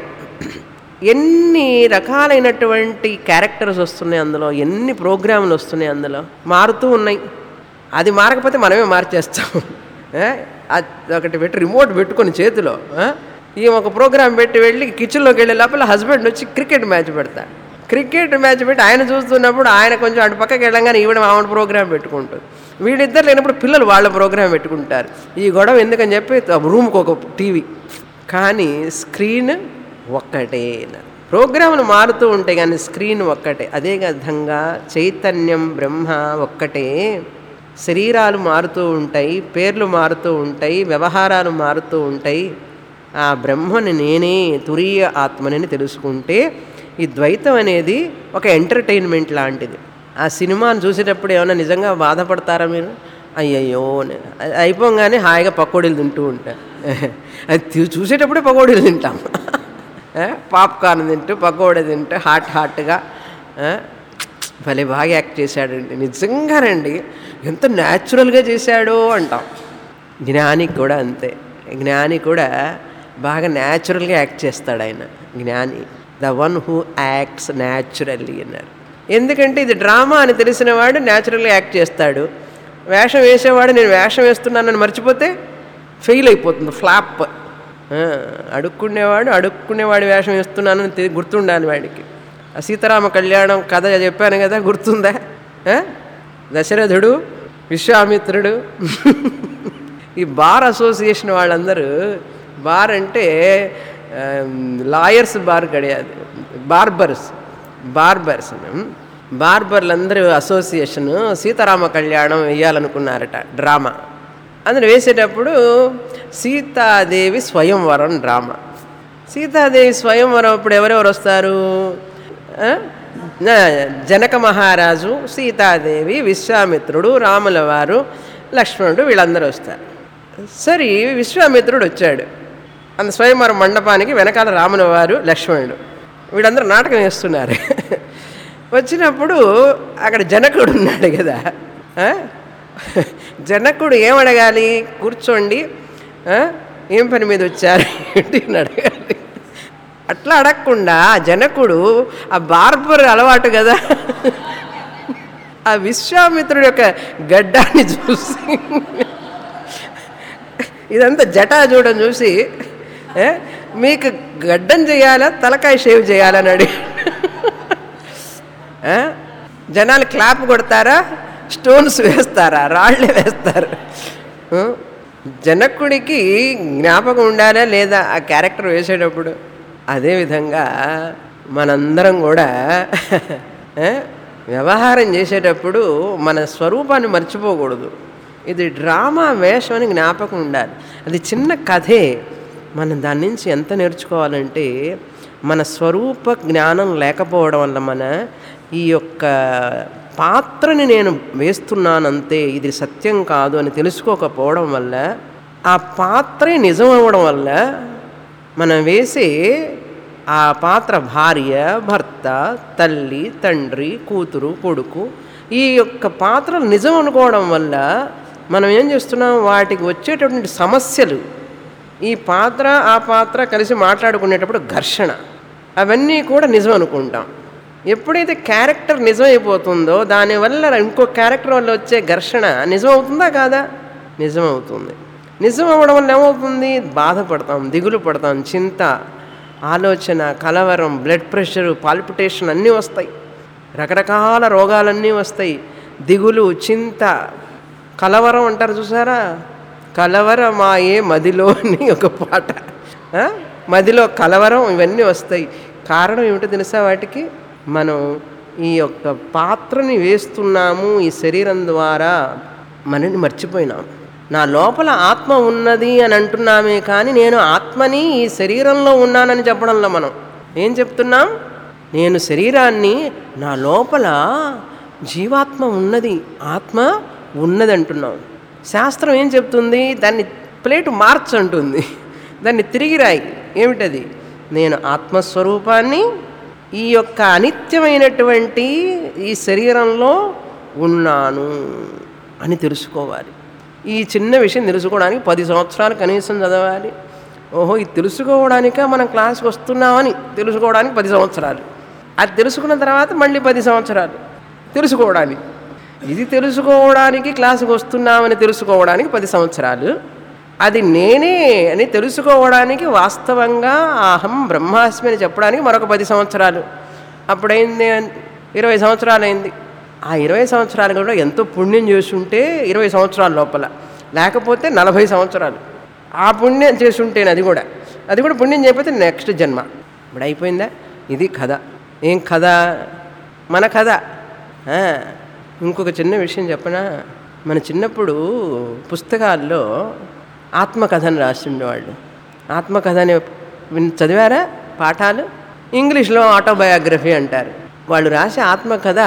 ఎన్ని రకాలైనటువంటి క్యారెక్టర్స్ వస్తున్నాయి అందులో ఎన్ని ప్రోగ్రాములు వస్తున్నాయి అందులో మారుతూ ఉన్నాయి అది మారకపోతే మనమే మార్చేస్తాం ఏ? అది ఒకటి పెట్టి రిమోట్ పెట్టుకొని చేతిలో ఆ? ఈ ఒక ప్రోగ్రామ్ పెట్టి వెళ్ళి కిచెన్లోకి వెళ్ళే లోపల హస్బెండ్ వచ్చి క్రికెట్ మ్యాచ్ పెడతాడు క్రికెట్ మ్యాచ్ పెట్టి ఆయన చూస్తున్నప్పుడు ఆయన కొంచెం అటు పక్కకి వెళ్ళంగానే ఈవిడ ఆవిడ ప్రోగ్రామ్ పెట్టుకుంటుంది వీళ్ళిద్దరు లేనప్పుడు పిల్లలు వాళ్ళ ప్రోగ్రామ్ పెట్టుకుంటారు ఈ గొడవ ఎందుకని చెప్పి రూమ్కి ఒక టీవీ కానీ స్క్రీన్ ఒక్కటే ప్రోగ్రాములు మారుతూ ఉంటాయి కానీ స్క్రీన్ ఒక్కటే అదే విధంగా చైతన్యం బ్రహ్మ ఒక్కటే శరీరాలు మారుతూ ఉంటాయి పేర్లు మారుతూ ఉంటాయి వ్యవహారాలు మారుతూ ఉంటాయి ఆ బ్రహ్మని నేనే తురీయ ఆత్మని తెలుసుకుంటే ఈ ద్వైతం అనేది ఒక ఎంటర్టైన్మెంట్ లాంటిది ఆ సినిమాను చూసేటప్పుడు ఏమైనా నిజంగా బాధపడతారా మీరు అయ్యయ్యో అని. అది అయిపోగానే హాయిగా పకోడీలు తింటూ ఉంటారు అది తీ- చూసేటప్పుడే పకోడీలు తింటాం ఏ? పాప్కార్న్ తింటూ పకోడీ తింటూ హాట్ హాట్గా ఏ? భలే బాగా యాక్ట్ చేశాడండి నిజంగానండి ఎంత న్యాచురల్గా చేశాడో అంటాం జ్ఞానికి కూడా అంతే జ్ఞాని కూడా బాగా న్యాచురల్గా యాక్ట్ చేస్తాడు ఆయన జ్ఞాని the one who acts naturally అన్నారు ఎందుకంటే ఇది డ్రామా అని తెలిసిన వాడు న్యాచురల్గా యాక్ట్ చేస్తాడు వేషం వేసేవాడు నేను వేషం వేస్తున్నానని మర్చిపోతే ఫెయిల్ అయిపోతుంది ఫ్లాప్ ఆ, అడుక్కునేవాడు అడుక్కునేవాడు వేషం వేస్తున్నానని తె- గుర్తుండాలి వాడికి ఆ సీతారామ కళ్యాణం కథ చెప్పాను కదా గుర్తుందా ఆ? దశరథుడు విశ్వామిత్రుడు ఈ బార్ అసోసియేషన్ వాళ్ళందరూ బార్ అంటే లాయర్స్ బార్ కడియాదు బార్బర్స్ బార్బర్స్ బార్బర్లందరూ అసోసియేషన్ సీతారామ కళ్యాణం వేయాలనుకున్నారట డ్రామా అందులో వేసేటప్పుడు సీతాదేవి స్వయంవరం డ్రామా సీతాదేవి స్వయంవరం అప్పుడు ఎవరెవరు వస్తారు ఆ? నా జనక మహారాజు సీతాదేవి విశ్వామిత్రుడు రాముల వారు లక్ష్మణుడు వీళ్ళందరూ వస్తారు సరే విశ్వామిత్రుడు వచ్చాడు అంత స్వయంవరం మండపానికి వెనకాల రాముల వారు లక్ష్మణుడు వీళ్ళందరూ నాటకం వేస్తున్నారు వచ్చినప్పుడు అక్కడ జనకుడు ఉన్నాడు కదా ఆ? జనకుడు ఏమడగాలి కూర్చోండి ఆ? ఏం పని మీద వచ్చారు ఏంటి అని అడగాలి అట్లా అడగకుండా ఆ జనకుడు ఆ బార్బర్ అలవాటు కదా ఆ విశ్వామిత్రుడి యొక్క గడ్డాన్ని చూసి ఇదంతా జటాజూడం చూసి ఏ, మీకు గడ్డం చేయాలా తలకాయ షేవ్ చేయాలని అడిగి ఆ? జనాలు క్లాప్ కొడతారా స్టోన్స్ వేస్తారా రాళ్ళే వేస్తారు ఆ? జనకుడికి జ్ఞాపకం ఉండాలా లేదా ఆ క్యారెక్టర్ వేసేటప్పుడు అదేవిధంగా మనందరం కూడా ఆ? వ్యవహారం చేసేటప్పుడు మన స్వరూపాన్ని మర్చిపోకూడదు ఇది డ్రామా వేషం అని జ్ఞాపకం ఉండాలి అది చిన్న కథే మనం దాని నుంచి ఎంత నేర్చుకోవాలంటే మన స్వరూప జ్ఞానం లేకపోవడం వల్ల మన ఈ యొక్క పాత్రని నేను వేస్తున్నానంతే ఇది సత్యం కాదు అని తెలుసుకోకపోవడం వల్ల ఆ పాత్రే నిజం అవ్వడం వల్ల మనం వేసే ఆ పాత్ర భార్య భర్త తల్లి తండ్రి కూతురు కొడుకు ఈ యొక్క పాత్రలు నిజం అనుకోవడం వల్ల మనం ఏం చేస్తున్నాం వాటికి వచ్చేటటువంటి సమస్యలు ఈ పాత్ర ఆ పాత్ర కలిసి మాట్లాడుకునేటప్పుడు ఘర్షణ అవన్నీ కూడా నిజం అనుకుంటాం ఎప్పుడైతే క్యారెక్టర్ నిజం అయిపోతుందో దానివల్ల ఇంకో క్యారెక్టర్ వల్ల వచ్చే ఘర్షణ నిజం అవుతుందా కాదా నిజం అవుతుంది నిజం అవ్వడం వల్ల ఏమవుతుంది బాధపడతాం దిగులు పడతాం చింత ఆలోచన కలవరం బ్లడ్ ప్రెషరు పాల్పిటేషన్ అన్నీ వస్తాయి రకరకాల రోగాలన్నీ వస్తాయి దిగులు చింత కలవరం అంటారు చూసారా కలవరమాయే మదిలో అని ఒక పాట ఆ? మదిలో కలవరం ఇవన్నీ వస్తాయి కారణం ఏమిటో తెలుసా వాటికి మనం ఈ యొక్క పాత్రని వేస్తున్నాము ఈ శరీరం ద్వారా మనని మర్చిపోయినాం నా లోపల ఆత్మ ఉన్నది అని అంటున్నామే కానీ నేను ఆత్మని ఈ శరీరంలో ఉన్నానని చెప్పడంలో మనం ఏం చెప్తున్నాం నేను శరీరాన్ని నా లోపల జీవాత్మ ఉన్నది ఆత్మ ఉన్నది అంటున్నాం శాస్త్రం ఏం చెప్తుంది దాన్ని ప్లేటు మార్చ్ అంటుంది దాన్ని తిరిగి రాయి ఏమిటది నేను ఆత్మస్వరూపాన్ని ఈ యొక్క అనిత్యమైనటువంటి ఈ శరీరంలో ఉన్నాను అని తెలుసుకోవాలి ఈ చిన్న విషయం తెలుసుకోవడానికి పది సంవత్సరాలు కనీసం చదవాలి ఓహో ఇది తెలుసుకోవడానిక మనం క్లాస్కి వస్తున్నామని తెలుసుకోవడానికి పది సంవత్సరాలు అది తెలుసుకున్న తర్వాత మళ్ళీ పది సంవత్సరాలు తెలుసుకోవడానికి ఇది తెలుసుకోవడానికి క్లాసుకు వస్తున్నామని తెలుసుకోవడానికి పది సంవత్సరాలు అది నేనే అని తెలుసుకోవడానికి వాస్తవంగా అహం బ్రహ్మాస్మి అని చెప్పడానికి మరొక పది సంవత్సరాలు అప్పుడైంది ఇరవై సంవత్సరాలు అయింది ఆ ఇరవై సంవత్సరాలు కూడా ఎంతో పుణ్యం చేసుంటే ఇరవై సంవత్సరాల లోపల లేకపోతే నలభై సంవత్సరాలు ఆ పుణ్యం చేసుంటేనే అది కూడా అది కూడా పుణ్యం చేయకపోతే నెక్స్ట్ జన్మ ఇప్పుడు అయిపోయిందా ఇది కథ ఏం కథ మన కథ ఆ, ఇంకొక చిన్న విషయం చెప్పనా మన చిన్నప్పుడు పుస్తకాల్లో ఆత్మకథను రాసిండేవాళ్ళు ఆత్మకథ అని విన్ చదివారా పాఠాలు ఇంగ్లీష్లో ఆటోబయోగ్రఫీ అంటారు వాళ్ళు రాసే ఆత్మకథ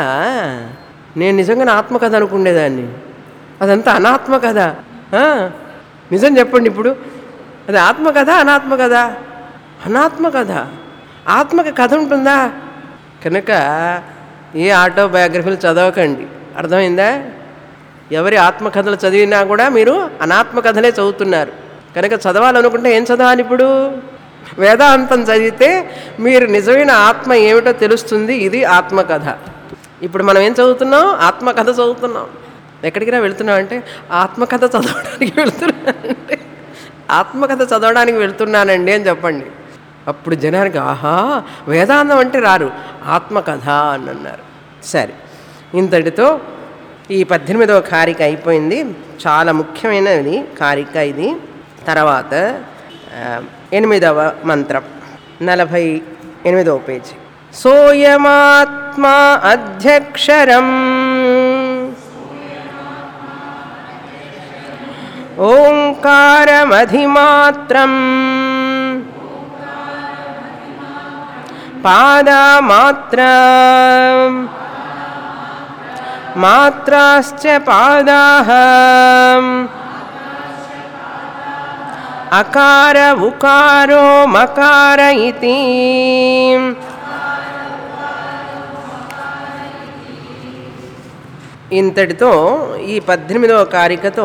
నేను నిజంగానే ఆత్మకథ అనుకునేదాన్ని అదంతా అనాత్మకథ ఆ, నిజం చెప్పండి ఇప్పుడు అది ఆత్మకథ అనాత్మకథ అనాత్మకథ ఆత్మక కథ ఉంటుందా కనుక ఏ ఆటోబయోగ్రఫీలు చదవకండి అర్థమైందా ఎవరి ఆత్మకథలు చదివినా కూడా మీరు అనాత్మకథలే చదువుతున్నారు కనుక చదవాలనుకుంటే ఏం చదవాలి ఇప్పుడు వేదాంతం చదివితే మీరు నిజమైన ఆత్మ ఏమిటో తెలుస్తుంది ఇది ఆత్మకథ ఇప్పుడు మనం ఏం చదువుతున్నాం ఆత్మకథ చదువుతున్నాం ఎక్కడికి రా వెళ్తున్నాం అంటే ఆత్మకథ చదవడానికి వెళ్తున్నానంటే ఆత్మకథ చదవడానికి వెళ్తున్నానండి అని చెప్పండి అప్పుడు జనానికి ఆహా వేదాంతం అంటే రారు ఆత్మకథ అని అన్నారు సరే ఇంతటితో ఈ పద్దెనిమిదవ కారిక అయిపోయింది చాలా ముఖ్యమైనది కారిక ఇది తర్వాత ఆ, ఎనిమిదవ మంత్రం నలభై ఎనిమిదవ పేజీ సోయమాత్మా అధ్యక్షరం ఓంకారమధిమాత్రం పాదమాత్ర మాత్రాశ్చ పాదాః అకార ఉకారో మకార ఇతి ఇంతటితో ఈ పద్దెనిమిదవ కారికతో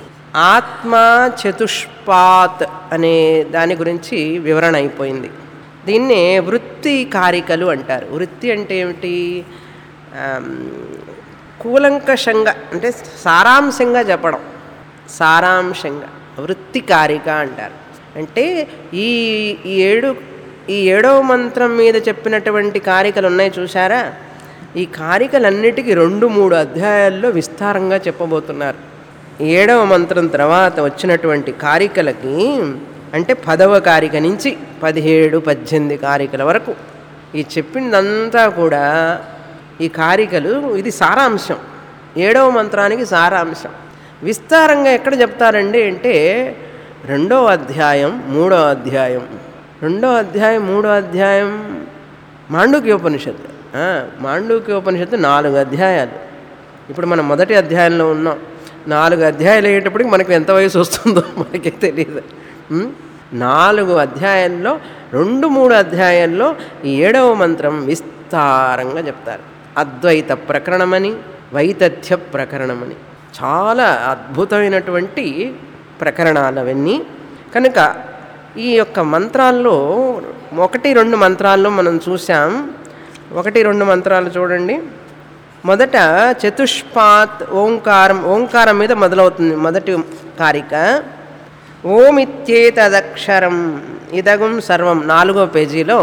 ఆత్మ చతుష్పాత్ అనే దాని గురించి వివరణ అయిపోయింది దీన్నే వృత్తి కారికలు అంటారు వృత్తి అంటే ఏమిటి ఆమ్, కూలంకషంగా అంటే సారాంశంగా చెప్పడం సారాంశంగా వృత్తి కారిక అంటారు అంటే ఈ ఈ ఏడు ఈ ఏడవ మంత్రం మీద చెప్పినటువంటి కారికలు ఉన్నాయి చూసారా ఈ కారికలన్నిటికీ రెండు మూడు అధ్యాయాల్లో విస్తారంగా చెప్పబోతున్నారు ఏడవ మంత్రం తర్వాత వచ్చినటువంటి కారికలకి అంటే పదవ కారిక నుంచి పదిహేడు పద్దెనిమిది కారికల వరకు ఈ చెప్పిందంతా కూడా ఈ కారికలు ఇది సారాంశం ఏడవ మంత్రానికి సారాంశం విస్తారంగా ఎక్కడ చెప్తారండి అంటే రెండో అధ్యాయం మూడో అధ్యాయం రెండో అధ్యాయం మూడో అధ్యాయం మాండూక్యోపనిషత్తు ఆ, మాండూక్యోపనిషత్తు నాలుగు అధ్యాయాలు ఇప్పుడు మనం మొదటి అధ్యాయంలో ఉన్నాం నాలుగు అధ్యాయాలు అయ్యేటప్పటికి మనకు ఎంత వయసు వస్తుందో మనకే తెలియదు ఉం? నాలుగు అధ్యాయాల్లో రెండు మూడు అధ్యాయాల్లో ఈ ఏడవ మంత్రం విస్తారంగా చెప్తారు అద్వైత ప్రకరణమని వైతథ్య ప్రకరణమని చాలా అద్భుతమైనటువంటి ప్రకరణాలు అవన్నీ కనుక ఈ యొక్క మంత్రాల్లో ఒకటి రెండు మంత్రాల్లో మనం చూసాం ఒకటి రెండు మంత్రాలు చూడండి మొదట చతుష్పాత్ ఓంకారం ఓంకారం మీద మొదలవుతుంది మొదటి కారిక ఓమిత్యేతదక్షరం ఇదగుం సర్వం నాలుగో పేజీలో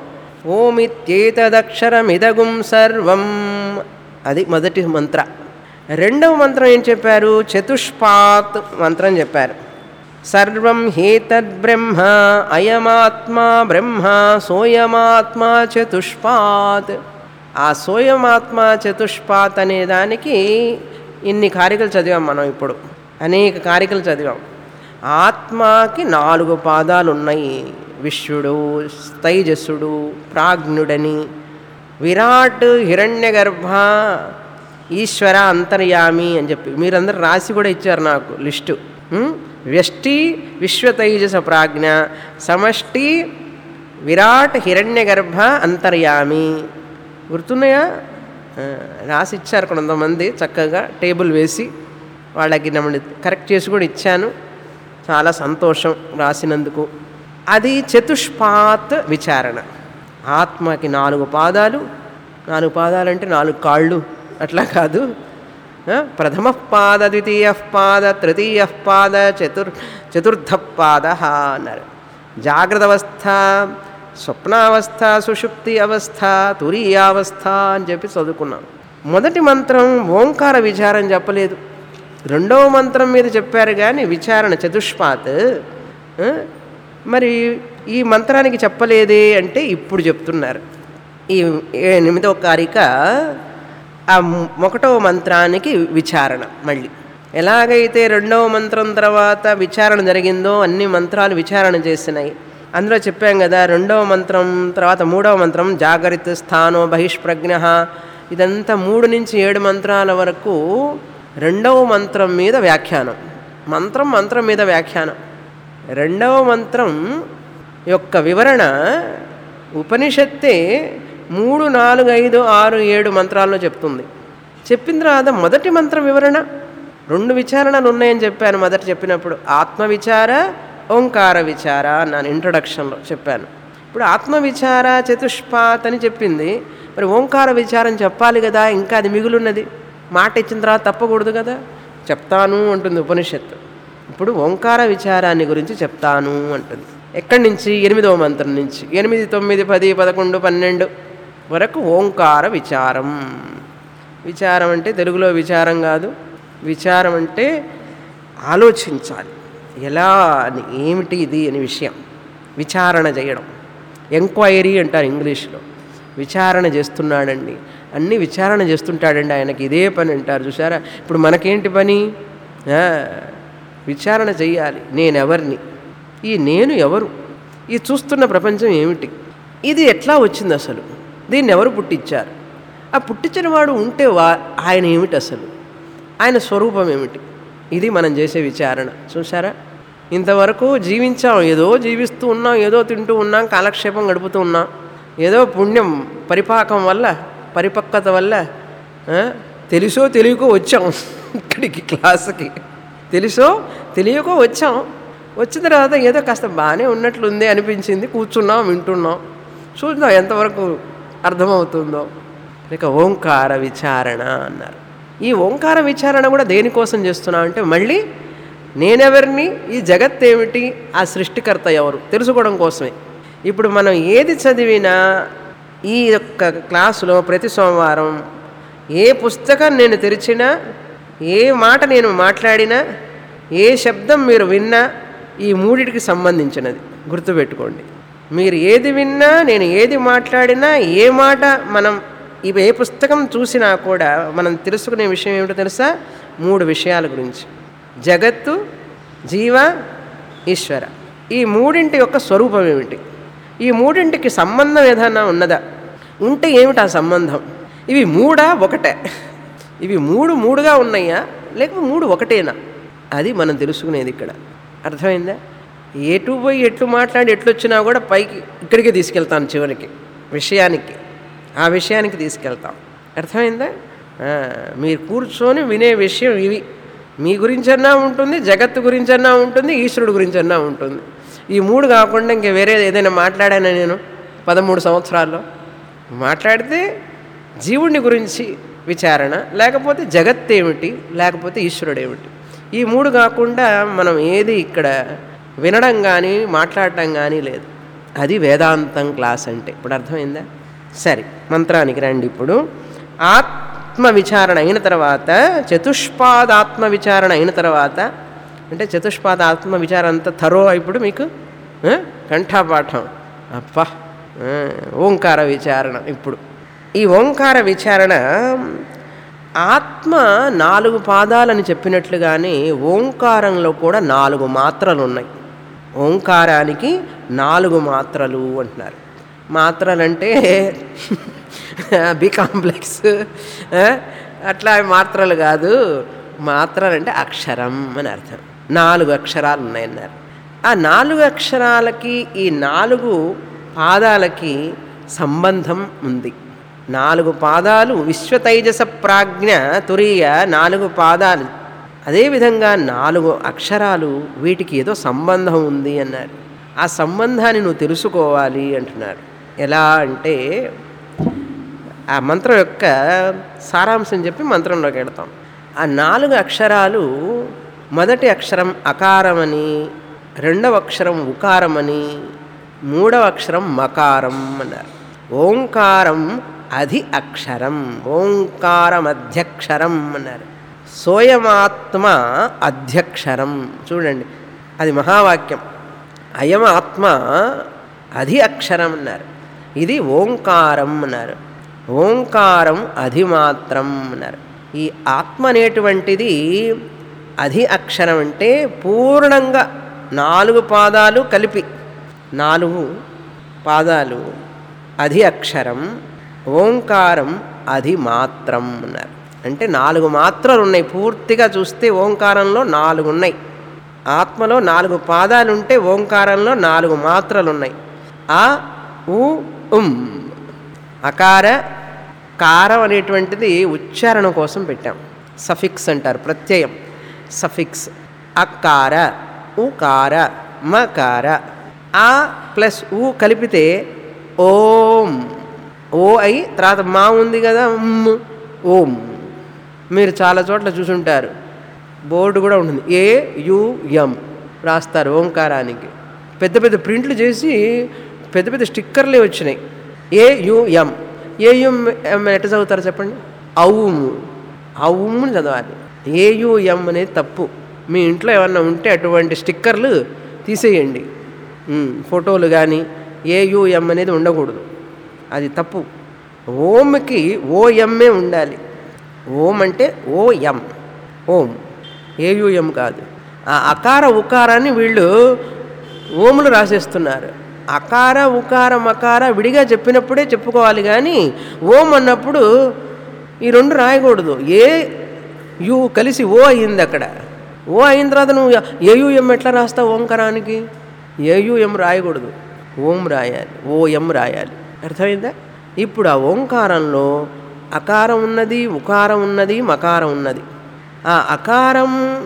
ఓమిత్యేతదక్షరం ఇదగుం సర్వం అది మొదటి మంత్ర రెండవ మంత్రం ఏం చెప్పారు చతుష్పాత్ మంత్రం చెప్పారు సర్వం హేతద్బ్రహ్మ అయమాత్మా బ్రహ్మ సోయమాత్మా చతుష్పాత్ ఆ సోయమాత్మ చతుష్పాత్ అనే దానికి ఇన్ని కారికలు చదివాం మనం ఇప్పుడు అనేక కారికలు చదివాం ఆత్మకి నాలుగు పాదాలు ఉన్నాయి విశ్వడు తైజస్సుడు ప్రాజ్ఞుడని విరాట్ హిరణ్యగర్భ ఈశ్వర అంతర్యామి అని చెప్పి మీరందరూ రాసి కూడా ఇచ్చారు నాకు లిస్టు ఉం? వ్యష్టి విశ్వతైజస ప్రాజ్ఞ సమష్టి విరాట్ హిరణ్యగర్భ అంతర్యామి గుర్తున్నాయా ఆ, రాసి ఇచ్చారు కొంతమంది చక్కగా టేబుల్ వేసి వాళ్ళకి నమ్మని కరెక్ట్ చేసి కూడా ఇచ్చాను చాలా సంతోషం రాసినందుకు అది చతుష్పాత్ విచారణ ఆత్మకి నాలుగు పాదాలు నాలుగు పాదాలు అంటే నాలుగు కాళ్ళు అట్లా కాదు ఆ, ప్రథమ పాద ద్వితీయ పాద తృతీయ పాద చతుర్ చతుర్థ పాద అన్నారు జాగ్రత్త అవస్థ స్వప్నావస్థ సుషుప్తి అవస్థ తురీయావస్థ అని చెప్పి చదువుకున్నాం మొదటి మంత్రం ఓంకార విచారం చెప్పలేదు రెండవ మంత్రం మీద చెప్పారు కానీ విచారణ చతుష్పాత్ ఆ, మరి ఈ మంత్రానికి చెప్పలేదే అంటే ఇప్పుడు చెప్తున్నారు ఈ ఎనిమిదవ కారిక ఆ ము- ఒకటవ మంత్రానికి విచారణ మళ్ళీ ఎలాగైతే రెండవ మంత్రం తర్వాత విచారణ జరిగిందో అన్ని మంత్రాలు విచారణ చేసినాయి అందులో చెప్పాం కదా రెండవ మంత్రం తర్వాత మూడవ మంత్రం జాగరిత స్థానో బహిష్ప్రజ్ఞ ఇదంతా మూడు నుంచి ఏడు మంత్రాల వరకు రెండవ మంత్రం మీద వ్యాఖ్యానం మంత్రం మంత్రం మీద వ్యాఖ్యానం రెండవ మంత్రం యొక్క వివరణ ఉపనిషత్తే మూడు నాలుగు ఐదు ఆరు ఏడు మంత్రాల్లో చెప్తుంది చెప్పిన తర్వాత మొదటి మంత్రం వివరణ రెండు విచారణలు ఉన్నాయని చెప్పాను మొదట చెప్పినప్పుడు ఆత్మ విచార ఓంకార విచార అన్నాను ఇంట్రొడక్షన్లో చెప్పాను ఇప్పుడు ఆత్మ విచార చతుష్పాత్ అని చెప్పింది మరి ఓంకార విచారం చెప్పాలి కదా ఇంకా అది మిగులున్నది మాట ఇచ్చిన తర్వాత తప్పకూడదు కదా చెప్తాను అంటుంది ఉపనిషత్తు ఇప్పుడు ఓంకార విచారాన్ని గురించి చెప్తాను అంటుంది ఎక్కడి నుంచి ఎనిమిదవ మంత్రం నుంచి ఎనిమిది తొమ్మిది పది పదకొండు పన్నెండు వరకు ఓంకార విచారం విచారం అంటే తెలుగులో విచారం కాదు విచారం అంటే ఆలోచించాలి ఎలా అని ఏమిటి ఇది అని విషయం విచారణ చేయడం ఎంక్వైరీ అంటారు ఇంగ్లీష్లో విచారణ చేస్తున్నాడండి అన్నీ విచారణ చేస్తుంటాడండి ఆయనకి ఇదే పని అంటారు చూసారా ఇప్పుడు మనకేంటి పని ఆ, విచారణ చెయ్యాలి నేనెవరిని ఈ నేను ఎవరు ఈ చూస్తున్న ప్రపంచం ఏమిటి ఇది ఎట్లా వచ్చింది అసలు దీన్ని ఎవరు పుట్టించారు ఆ పుట్టించిన వాడు ఉంటే వా ఆయన ఏమిటి అసలు ఆయన స్వరూపం ఏమిటి ఇది మనం చేసే విచారణ చూసారా ఇంతవరకు జీవించాం ఏదో జీవిస్తూ ఉన్నాం ఏదో తింటూ ఉన్నాం కాలక్షేపం గడుపుతూ ఉన్నాం ఏదో పుణ్యం పరిపాకం వల్ల పరిపక్వత వల్ల ఆ, తెలుసో తెలియకో వచ్చాం ఇక్కడికి క్లాసుకి తెలుసో తెలియకో వచ్చాం వచ్చిన తర్వాత ఏదో కాస్త బాగానే ఉన్నట్లుంది అనిపించింది కూర్చున్నాం వింటున్నాం చూద్దాం ఎంతవరకు అర్థమవుతుందో ఇక ఓంకార విచారణ అన్నారు ఈ ఓంకార విచారణ కూడా దేనికోసం చేస్తున్నాం అంటే మళ్ళీ నేనెవరిని ఈ జగత్ ఏమిటి ఆ సృష్టికర్త ఎవరు తెలుసుకోవడం కోసమే ఇప్పుడు మనం ఏది చదివినా ఈ యొక్క క్లాసులో ప్రతి సోమవారం ఏ పుస్తకం నేను తెరిచినా ఏ మాట నేను మాట్లాడినా ఏ శబ్దం మీరు విన్నా ఈ మూడిటికి సంబంధించినది గుర్తుపెట్టుకోండి మీరు ఏది విన్నా నేను ఏది మాట్లాడినా ఏ మాట మనం ఇవి ఏ పుస్తకం చూసినా కూడా మనం తెలుసుకునే విషయం ఏమిటో తెలుసా మూడు విషయాల గురించి జగత్తు జీవ ఈశ్వర ఈ మూడింటి యొక్క స్వరూపం ఏమిటి ఈ మూడింటికి సంబంధం ఏదైనా ఉన్నదా ఉంటే ఏమిటి ఆ సంబంధం ఇవి మూడా ఒకటే ఇవి మూడు మూడుగా ఉన్నాయా లేకపోతే మూడు ఒకటేనా అది మనం తెలుసుకునేది ఇక్కడ అర్థమైందా ఎటు పోయి ఎట్లు మాట్లాడి ఎట్లు వచ్చినా కూడా పైకి ఇక్కడికే తీసుకెళ్తాను చివరికి విషయానికి ఆ విషయానికి తీసుకెళ్తాం అర్థమైందా ఆ, మీరు కూర్చొని వినే విషయం ఇవి మీ గురించన్నా ఉంటుంది జగత్తు గురించన్నా ఉంటుంది ఈశ్వరుడు గురించన్నా ఉంటుంది ఈ మూడు కాకుండా ఇంక వేరే ఏదైనా మాట్లాడానా నేను పదమూడు సంవత్సరాల్లో మాట్లాడితే జీవుడిని గురించి విచారణ లేకపోతే జగత్ ఏమిటి లేకపోతే ఈశ్వరుడు ఏమిటి ఈ మూడు కాకుండా మనం ఏది ఇక్కడ వినడం కానీ మాట్లాడటం కానీ లేదు అది వేదాంతం క్లాస్ అంటే ఇప్పుడు అర్థమైందా సరే మంత్రానికి రండి ఇప్పుడు ఆత్మ విచారణ అయిన తర్వాత చతుష్పాద ఆత్మ విచారణ అయిన తర్వాత అంటే చతుష్పాద ఆత్మ విచారణ అంతా థరో ఇప్పుడు మీకు ఆ? కంఠాపాఠం అప్పా ఆ, ఓంకార విచారణ ఇప్పుడు ఈ ఓంకార విచారణ ఆత్మ నాలుగు పాదాలని చెప్పినట్లుగానే ఓంకారంలో కూడా నాలుగు మాత్రలు ఉన్నాయి ఓంకారానికి నాలుగు మాత్రలు అంటున్నారు మాత్రలు అంటే బి కాంప్లెక్స్ ఆ, అట్లా మాత్రలు కాదు మాత్రలు అంటే అక్షరం అని అర్థం నాలుగు అక్షరాలు ఉన్నాయన్నారు ఆ నాలుగు అక్షరాలకి ఈ నాలుగు పాదాలకి సంబంధం ఉంది నాలుగు పాదాలు విశ్వతైజస ప్రాజ్ఞ తురీయ నాలుగు పాదాలు అదేవిధంగా నాలుగు అక్షరాలు వీటికి ఏదో సంబంధం ఉంది అన్నారు ఆ సంబంధాన్ని నువ్వు తెలుసుకోవాలి అంటున్నారు ఎలా అంటే ఆ మంత్రం యొక్క సారాంశం చెప్పి మంత్రంలోకి వెళతాం ఆ నాలుగు అక్షరాలు మొదటి అక్షరం అకారమని రెండవ అక్షరం ఉకారమని మూడవ అక్షరం మకారం అన్నారు ఓంకారం అధి అక్షరం ఓంకారం అధ్యక్షరం అన్నారు సోయమాత్మ అధ్యక్షరం చూడండి అది మహావాక్యం అయం ఆత్మ అధి అక్షరం అన్నారు ఇది ఓంకారం అన్నారు ఓంకారం అధిమాత్రం అన్నారు ఈ ఆత్మ అనేటువంటిది అధి అక్షరం అంటే పూర్ణంగా నాలుగు పాదాలు కలిపి నాలుగు పాదాలు అధి అక్షరం ఓంకారం అది మాత్రం అన్నారు అంటే నాలుగు మాత్రలు ఉన్నాయి పూర్తిగా చూస్తే ఓంకారంలో నాలుగు ఉన్నాయి ఆత్మలో నాలుగు పాదాలు ఉంటే ఓంకారంలో నాలుగు మాత్రలు ఉన్నాయి ఆ ఉ ఉమ్ అకార కారం అనేటువంటిది ఉచ్చారణ కోసం పెట్టాం సఫిక్స్ అంటారు ప్రత్యయం సఫిక్స్ అకార ఉకార మకార ఆ ప్లస్ ఊ కలిపితే ఓం ఓ అయి తర్వాత మా ఉంది కదా ఉమ్, ఓం మీరు చాలా చోట్ల చూసుంటారు బోర్డు కూడా ఉంటుంది ఏ యుఎం రాస్తారు ఓంకారానికి పెద్ద పెద్ద ప్రింట్లు చేసి పెద్ద పెద్ద స్టిక్కర్లే వచ్చినాయి ఏయుఎం ఏయుఎం ఎట్లా చదువుతారు చెప్పండి అవుము అవుముని చదవాలి ఏయుఎం అనేది తప్పు మీ ఇంట్లో ఏమన్నా ఉంటే అటువంటి స్టిక్కర్లు తీసేయండి ఉమ్, ఫోటోలు కానీ ఏయుఎం అనేది ఉండకూడదు అది తప్పు ఓంకి ఓఎంఏ ఉండాలి ఓం అంటే ఓఎం ఓం ఏయుఎం కాదు ఆ అకార ఉకారాన్ని వీళ్ళు ఓములు రాసేస్తున్నారు అకార ఉకార మకార విడిగా చెప్పినప్పుడే చెప్పుకోవాలి కానీ ఓం అన్నప్పుడు ఈ రెండు రాయకూడదు ఏ యు కలిసి ఓ అయింది అక్కడ ఓ అయిన తర్వాత నువ్వు ఏయుఎం ఎట్లా రాస్తావు ఓంకారానికి ఏయుఎం రాయకూడదు ఓం రాయాలి ఓఎం రాయాలి అర్థమైందా ఇప్పుడు ఆ ఓంకారంలో అకారం ఉన్నది ఉకారం ఉన్నది మకారం ఉన్నది ఆ అకారం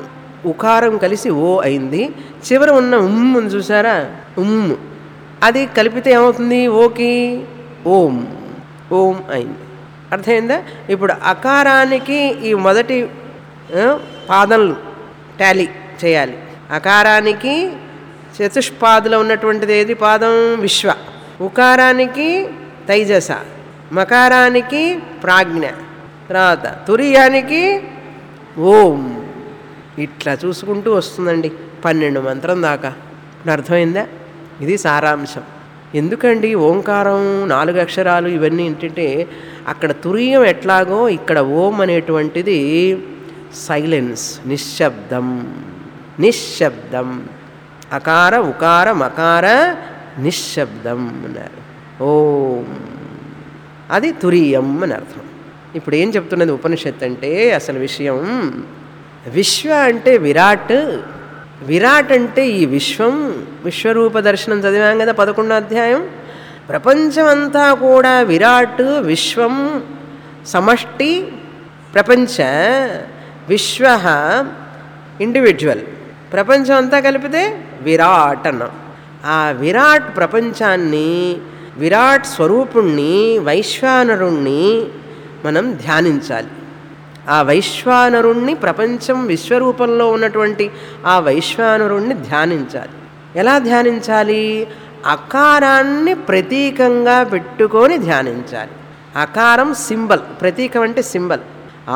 ఉకారం కలిసి ఓ అయింది చివర ఉన్న ఉమ్ ఉంది చూసారా ఉమ్ అది కలిపితే ఏమవుతుంది ఓకి ఓం ఓం అయింది అర్థమైందా ఇప్పుడు అకారానికి ఈ మొదటి ఆ, పాదంలు టాలీ చేయాలి అకారానికి చతుష్పాదులో ఉన్నటువంటిది ఏది పాదం విశ్వ ఉకారానికి తైజస మకారానికి ప్రాజ్ఞ తర్వాత తురియానికి ఓం ఇట్లా చూసుకుంటూ వస్తుందండి పన్నెండు మంత్రం దాకా ఇప్పుడు అర్థమైందా ఇది సారాంశం ఎందుకండి ఓంకారం నాలుగు అక్షరాలు ఇవన్నీ ఏంటంటే అక్కడ తురియం ఎట్లాగో ఇక్కడ ఓం అనేటువంటిది సైలెన్స్ నిశ్శబ్దం నిశ్శబ్దం అకార ఉకార మకార నిశ్శబ్దం అన్నారు ఓం అది తురీయం అని అర్థం ఇప్పుడు ఏం చెప్తున్నది ఉపనిషత్ అంటే అసలు విషయం విశ్వ అంటే విరాట్ విరాట్ అంటే ఈ విశ్వం విశ్వరూప దర్శనం చదివాం కదా పదకొండో అధ్యాయం ప్రపంచమంతా కూడా విరాట్ విశ్వం సమష్టి ప్రపంచ విశ్వ ఇండివిజువల్ ప్రపంచం అంతా కలిపితే విరాట్ అన్నాం ఆ విరాట్ ప్రపంచాన్ని విరాట్ స్వరూపుణ్ణి వైశ్వానరుణ్ణి మనం ధ్యానించాలి ఆ వైశ్వానరుణ్ణి ప్రపంచం విశ్వరూపంలో ఉన్నటువంటి ఆ వైశ్వానరుణ్ణి ధ్యానించాలి ఎలా ధ్యానించాలి అకారాన్ని ప్రతీకంగా పెట్టుకొని ధ్యానించాలి అకారం సింబల్ ప్రతీకం అంటే సింబల్ ఆ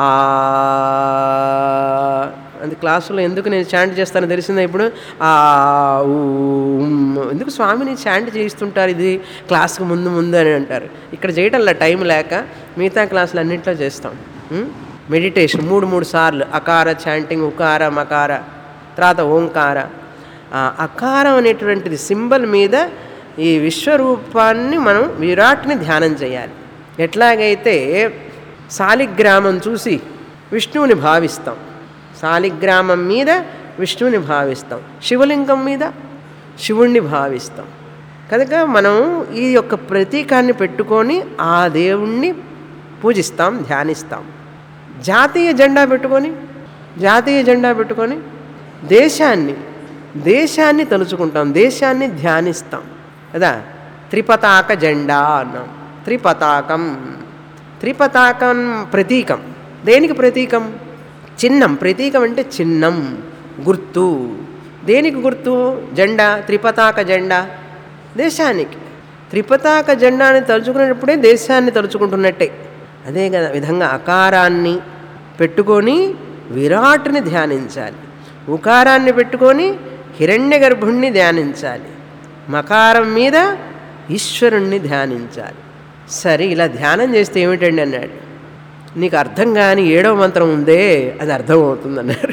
అది క్లాసులో ఎందుకు నేను చాంట్ చేస్తానో తెలిసిందా ఇప్పుడు ఆ ఊ, ఉమ్. ఎందుకు స్వామిని చాంట్ చేయిస్తుంటారు ఇది క్లాస్కి ముందు ముందు అని అంటారు ఇక్కడ చేయటంలా టైం లేక మిగతా క్లాసులు అన్నింటిలో చేస్తాం ఉమ్? మెడిటేషన్ మూడు మూడు సార్లు అకార చాంటింగ్ ఉకార మకార తర్వాత ఓంకార ఆ అకారం అనేటువంటిది సింబల్ మీద ఈ విశ్వరూపాన్ని మనం విరాట్ని ధ్యానం చేయాలి ఎట్లాగైతే శాలిగ్రామం చూసి విష్ణువుని భావిస్తాం శాలిగ్రామం మీద విష్ణువుని భావిస్తాం శివలింగం మీద శివుణ్ణి భావిస్తాం కనుక మనం ఈ యొక్క ప్రతీకాన్ని పెట్టుకొని ఆ దేవుణ్ణి పూజిస్తాం ధ్యానిస్తాం జాతీయ జెండా పెట్టుకొని జాతీయ జెండా పెట్టుకొని దేశాన్ని దేశాన్ని తలుచుకుంటాం దేశాన్ని ధ్యానిస్తాం కదా త్రిపతాక జెండా అన్నాం త్రిపతాకం త్రిపతాకం ప్రతీకం దేనికి ప్రతీకం చిహ్నం ప్రతీకం అంటే చిహ్నం గుర్తు దేనికి గుర్తు జెండా త్రిపతాక జెండా దేశానికి త్రిపతాక జెండాని తలుచుకునేటప్పుడే దేశాన్ని తలుచుకుంటున్నట్టే అదే కదా విధంగా అకారాన్ని పెట్టుకొని విరాట్ని ధ్యానించాలి ఉకారాన్ని పెట్టుకొని హిరణ్య గర్భుణ్ణి ధ్యానించాలి మకారం మీద ఈశ్వరుణ్ణి ధ్యానించాలి సరే ఇలా ధ్యానం చేస్తే ఏమిటండి అన్నాడు నీకు అర్థం కాని ఏడవ మంత్రం ఉందే అది అర్థమవుతుంది అన్నారు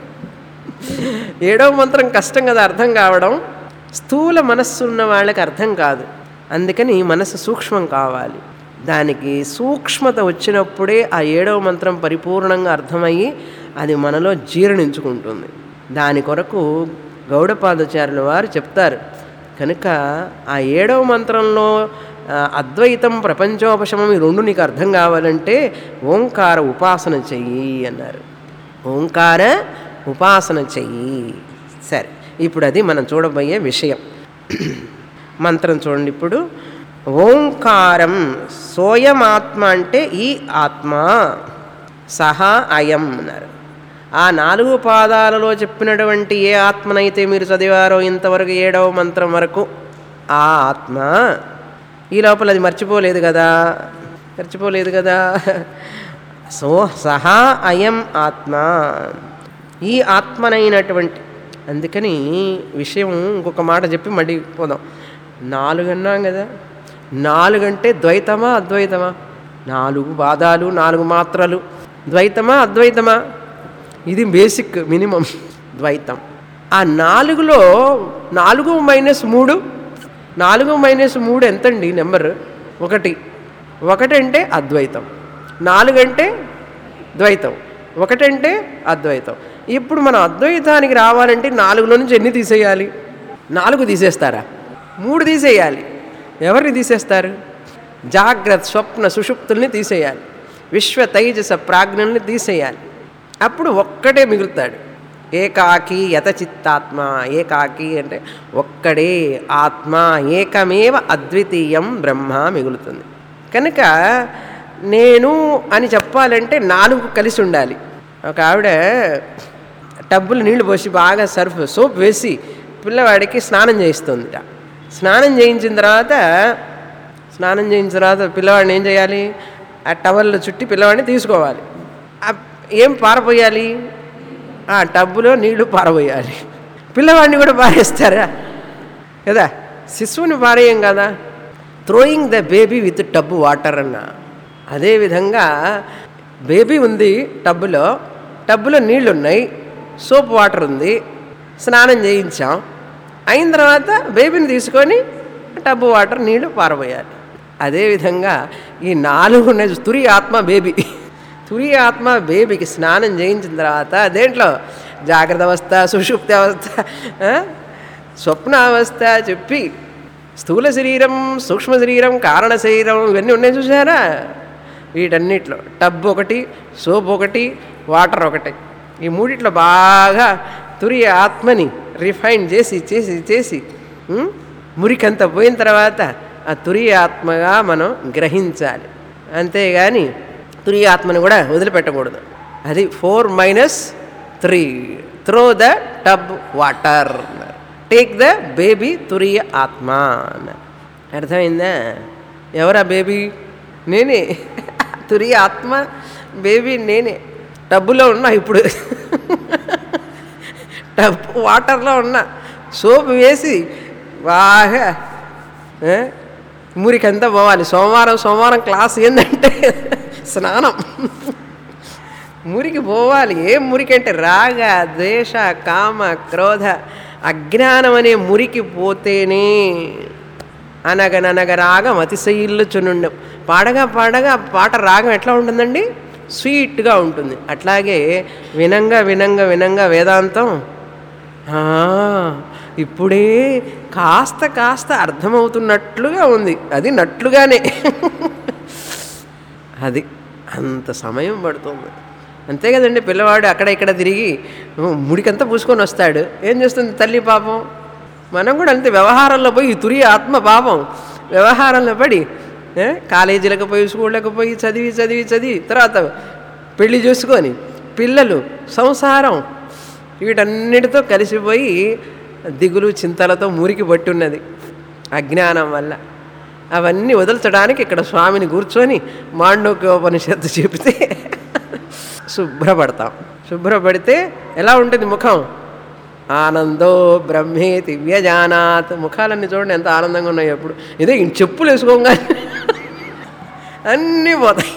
ఏడవ మంత్రం కష్టం కదా అర్థం కావడం స్థూల మనస్సు ఉన్న వాళ్ళకి అర్థం కాదు అందుకని మనసు సూక్ష్మం కావాలి దానికి సూక్ష్మత వచ్చినప్పుడే ఆ ఏడవ మంత్రం పరిపూర్ణంగా అర్థమయ్యి అది మనలో జీర్ణించుకుంటుంది దాని కొరకు గౌడపాదాచార్యుల వారు చెప్తారు కనుక ఆ ఏడవ మంత్రంలో ఆ, అద్వైతం ప్రపంచోపశమం ఈ రెండు నీకు అర్థం కావాలంటే ఓంకార ఉపాసన చెయ్యి అన్నారు ఓంకార ఉపాసన చెయ్యి సరే ఇప్పుడు అది మనం చూడబోయే విషయం మంత్రం చూడండి ఇప్పుడు ఓంకారం సోయమాత్మ అంటే ఈ ఆత్మ సహా అయం అన్నారు ఆ నాలుగు పాదాలలో చెప్పినటువంటి ఏ ఆత్మనైతే మీరు చదివారో ఇంతవరకు ఏడవ మంత్రం వరకు ఆ ఆత్మ ఈ లోపల అది మర్చిపోలేదు కదా మర్చిపోలేదు కదా సో సహా అయం ఆత్మ ఈ ఆత్మనైనటువంటి అందుకని విషయం ఇంకొక మాట చెప్పి మళ్ళీ పోదాం నాలుగు అన్నాం కదా నాలుగంటే ద్వైతమా అద్వైతమా నాలుగు పాదాలు నాలుగు మాత్రలు ద్వైతమా అద్వైతమా ఇది బేసిక్ మినిమం ద్వైతం ఆ నాలుగులో నాలుగు మైనస్ మూడు నాలుగు మైనస్ మూడు ఎంతండి నెంబర్ ఒకటి ఒకటంటే అద్వైతం నాలుగంటే ద్వైతం ఒకటంటే అద్వైతం ఇప్పుడు మనం అద్వైతానికి రావాలంటే నాలుగులో నుంచి ఎన్ని తీసేయాలి నాలుగు తీసేస్తారా మూడు తీసేయాలి ఎవరిని తీసేస్తారు జాగ్రత్త స్వప్న సుషుప్తుల్ని తీసేయాలి విశ్వ తైజస ప్రాజ్ఞల్ని తీసేయాలి అప్పుడు ఒక్కటే మిగులుతాడు ఏకాకి యతచిత్తాత్మ ఏకాకి అంటే ఒక్కడే ఆత్మ ఏకమేవ అద్వితీయం బ్రహ్మ మిగులుతుంది కనుక నేను అని చెప్పాలంటే నాలుగు కలిసి ఉండాలి ఒక ఆవిడ టబ్బులు నీళ్లు పోసి బాగా సర్ఫ్ సోప్ వేసి పిల్లవాడికి స్నానం చేయిస్తుందిట స్నానం చేయించిన తర్వాత స్నానం చేయించిన తర్వాత పిల్లవాడిని ఏం చేయాలి ఆ టవల్లో చుట్టి పిల్లవాడిని తీసుకోవాలి ఆ ఏం పారపోయాలి ఆ టబ్బులో నీళ్లు పారబోయాలి పిల్లవాడిని కూడా పారేస్తారా కదా శిశువుని పారేయం కదా throwing the baby with tub water అన్న అదేవిధంగా బేబీ ఉంది టబ్బులో టబ్బులో నీళ్ళు ఉన్నాయి సోప్ వాటర్ ఉంది స్నానం చేయించాం అయిన తర్వాత బేబీని తీసుకొని టబ్బు వాటర్ నీళ్లు పారబోయాలి అదేవిధంగా ఈ నాలుగు ఉన్నాయి తురి ఆత్మ బేబీ తురి ఆత్మ బేబీకి స్నానం చేయించిన తర్వాత దేంట్లో జాగ్రత్త అవస్థ సుషుప్తి అవస్థ ఆ? స్వప్న అవస్థ చెప్పి స్థూల శరీరం సూక్ష్మ శరీరం కారణ శరీరం ఇవన్నీ ఉన్నాయి చూసారా వీటన్నిటిలో టబ్ ఒకటి సోప్ ఒకటి వాటర్ ఒకటి ఈ మూడిట్లో బాగా తురి ఆత్మని రిఫైన్ చేసి చేసి చేసి ఉం? మురికంత పోయిన తర్వాత ఆ తురి ఆత్మగా మనం గ్రహించాలి అంతేగాని తురి ఆత్మని కూడా వదిలిపెట్టకూడదు అది four minus three throw the tub water take the baby తురియ ఆత్మ అన్నారు అర్థమైందా ఎవరా బేబీ నేనే తురియ ఆత్మ బేబీ నేనే టబ్బులో ఉన్నా ఇప్పుడు టబ్ వాటర్లో ఉన్నా సోపు వేసి బాగా ఏ, మురికంతా పోవాలి సోమవారం సోమవారం క్లాస్ ఏంటంటే స్నానం మురికి పోవాలి ఏం మురికి అంటే రాగ ద్వేష కామ క్రోధ అజ్ఞానం అనే మురికి పోతేనే అనగననగ రాగం అతిశయిల్లు చునుండం పాడగా పాడగా పాట రాగం ఎట్లా ఉంటుందండి స్వీట్గా ఉంటుంది అట్లాగే వినంగా వినంగా వినంగా వేదాంతం ఆ, ఇప్పుడే కాస్త కాస్త అర్థమవుతున్నట్లుగా ఉంది అది నట్లుగానే అది అంత సమయం పడుతుంది అంతే కదండి పిల్లవాడు అక్కడ ఇక్కడ తిరిగి ఉ, ముడికంతా పూసుకొని వస్తాడు ఏం చేస్తుంది తల్లి పాపం మనం కూడా అంతే వ్యవహారంలో పోయి తురి ఆత్మ పాపం వ్యవహారంలో పడి ఏ, కాలేజీలకు పోయి స్కూళ్ళకు పోయి చదివి చదివి చదివి తర్వాత పెళ్లి చేసుకొని పిల్లలు సంసారం వీటన్నిటితో కలిసిపోయి దిగులు చింతలతో మురికి పట్టి ఉన్నది అజ్ఞానం వల్ల అవన్నీ వదల్చడానికి ఇక్కడ స్వామిని కూర్చొని మాండోక్యోపనిషత్తు చెబితే శుభ్రపడతాం శుభ్రపడితే ఎలా ఉంటుంది ముఖం ఆనందో బ్రహ్మేతి వ్యజానాత్ ముఖాలన్నీ చూడండి ఎంత ఆనందంగా ఉన్నాయి ఎప్పుడు ఇదే ఇంక చెప్పులు వేసుకోగానే అన్నీ పోతాయి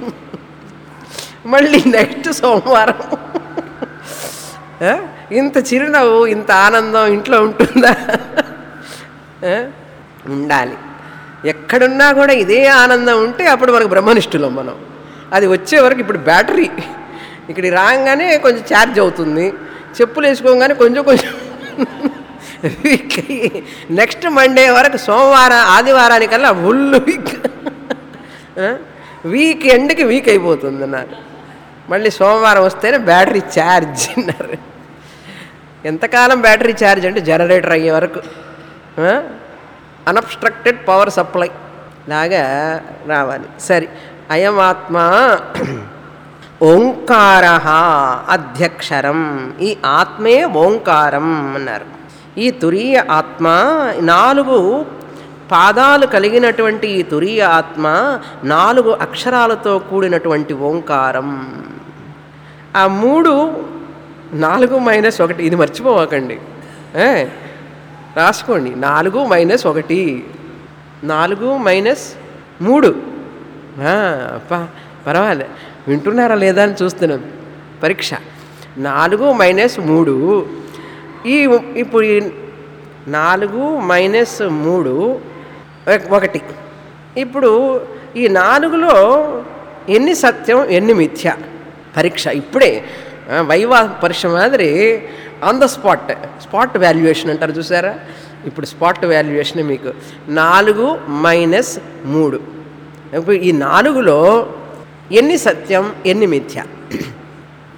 మళ్ళీ నెక్స్ట్ సోమవారం ఆ? ఇంత చిరునవ్వు ఇంత ఆనందం ఇంట్లో ఉంటుందా ఆ? ఉండాలి ఎక్కడున్నా కూడా ఇదే ఆనందం ఉంటే అప్పుడు మనకు బ్రహ్మనిష్ఠులం మనం అది వచ్చే వరకు ఇప్పుడు బ్యాటరీ ఇక్కడికి రాగానే కొంచెం ఛార్జ్ అవుతుంది చెప్పులు వేసుకోగానే కొంచెం కొంచెం వీక్ అయ్యి నెక్స్ట్ మండే వరకు సోమవారం ఆదివారానికల్లా ఫుల్ వీక్ వీక్ ఎండ్కి వీక్ అయిపోతుంది అన్నారు మళ్ళీ సోమవారం వస్తేనే బ్యాటరీ ఛార్జ్ అన్నారు ఎంతకాలం బ్యాటరీ ఛార్జ్ అంటే జనరేటర్ అయ్యే వరకు అన్అబ్స్ట్రక్టెడ్ పవర్ సప్లై లాగా రావాలి సరే అయమాత్మ ఓంకార అధ్యక్షరం ఈ ఆత్మే ఓంకారం అన్నారు ఈ తురీయ ఆత్మ నాలుగు పాదాలు కలిగినటువంటి ఈ తురీయ ఆత్మ నాలుగు అక్షరాలతో కూడినటువంటి ఓంకారం ఆ మూడు నాలుగు మైనస్ ఒకటి ఇది మర్చిపోవకండి ఏ? రాసుకోండి నాలుగు మైనస్ ఒకటి నాలుగు మైనస్ మూడు ఆ, అబ్బా పర్వాలే వింటున్నారా లేదా అని చూస్తున్నాం పరీక్ష నాలుగు మైనస్ మూడు ఈ ఇప్పుడు ఈ నాలుగు మైనస్ మూడు ఒక- ఒకటి ఇప్పుడు ఈ నాలుగులో ఎన్ని సత్యం ఎన్ని మిథ్య పరీక్ష ఇప్పుడే ఆ, వైవా పరీక్ష మాదిరి on the spot spot valuation అంటారు చూసారా ఇప్పుడు స్పాట్ వాల్యుయేషన్ మీకు నాలుగు మైనస్ మూడు ఇప్పుడు ఈ నాలుగులో ఎన్ని సత్యం ఎన్ని మిథ్య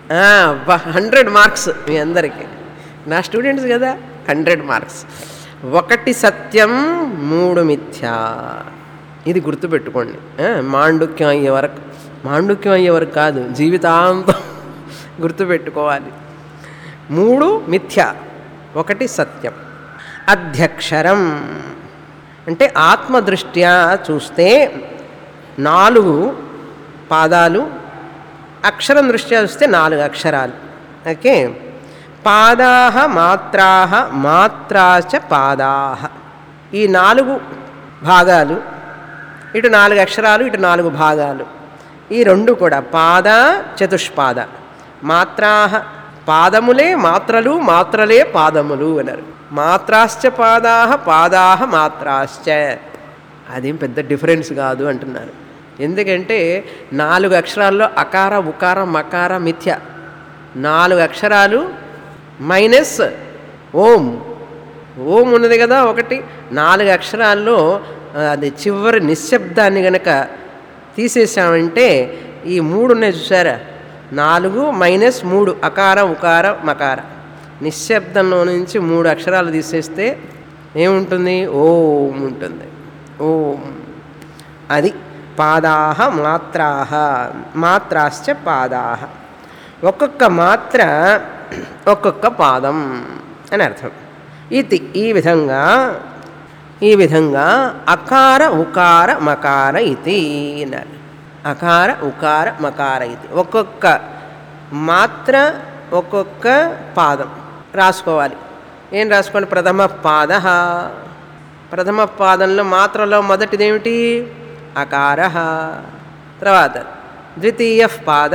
హండ్రెడ్ మార్క్స్ మీ అందరికీ నా స్టూడెంట్స్ కదా హండ్రెడ్ మార్క్స్ ఒకటి సత్యం మూడు మిథ్యా ఇది గుర్తుపెట్టుకోండి ఆ, మాండుక్యం అయ్యే వరకు మాండుక్యం అయ్యే వరకు కాదు జీవితాంతం గుర్తుపెట్టుకోవాలి మూడు మిథ్య ఒకటి సత్యం అధ్యక్షరం అంటే ఆత్మదృష్ట్యా చూస్తే నాలుగు పాదాలు అక్షరం దృష్ట్యా చూస్తే నాలుగు అక్షరాలు ఓకే పాదాహ మాత్రాహ మాత్రాచ పాదాహ ఈ నాలుగు భాగాలు ఇటు నాలుగు అక్షరాలు ఇటు నాలుగు భాగాలు ఈ రెండు కూడా పాద చతుష్పాద మాత్రాహ పాదములే మాత్రలు మాత్రలే పాదములు అన్నారు మాత్రాశ్చ పాదాహ పాదాహ మాత్రాశ్చ అదేం పెద్ద డిఫరెన్స్ కాదు అంటున్నారు ఎందుకంటే నాలుగు అక్షరాల్లో అకార ఉకార మకార మిథ్య నాలుగు అక్షరాలు మైనస్ ఓం ఓం ఉన్నది కదా ఒకటి నాలుగు అక్షరాల్లో ఆ, అది చివరి నిశ్శబ్దాన్ని గనక తీసేసామంటే ఈ మూడు ఉన్నాయి చూసారా నాలుగు మైనస్ మూడు అకార ఉకార మకార నిశ్శబ్దంలో నుంచి మూడు అక్షరాలు తీసేస్తే ఏముంటుంది ఓం ఉంటుంది ఓం అది పాదాహ మాత్రాహ మాత్రాశ్చ పాదాహ ఒక్కొక్క మాత్ర ఒక్కొక్క పాదం అని అర్థం ఇది ఈ విధంగా ఈ విధంగా అకార ఉకార మకార ఇది అన్నారు అకార ఉకార మకార ఇది ఒక్కొక్క మాత్ర ఒక్కొక్క పాదం రాసుకోవాలి ఏం రాసుకోండి ప్రథమ పాద ప్రథమ పాదంలో మాత్రలో మొదటిదేమిటి అకార తర్వాత ద్వితీయ పాద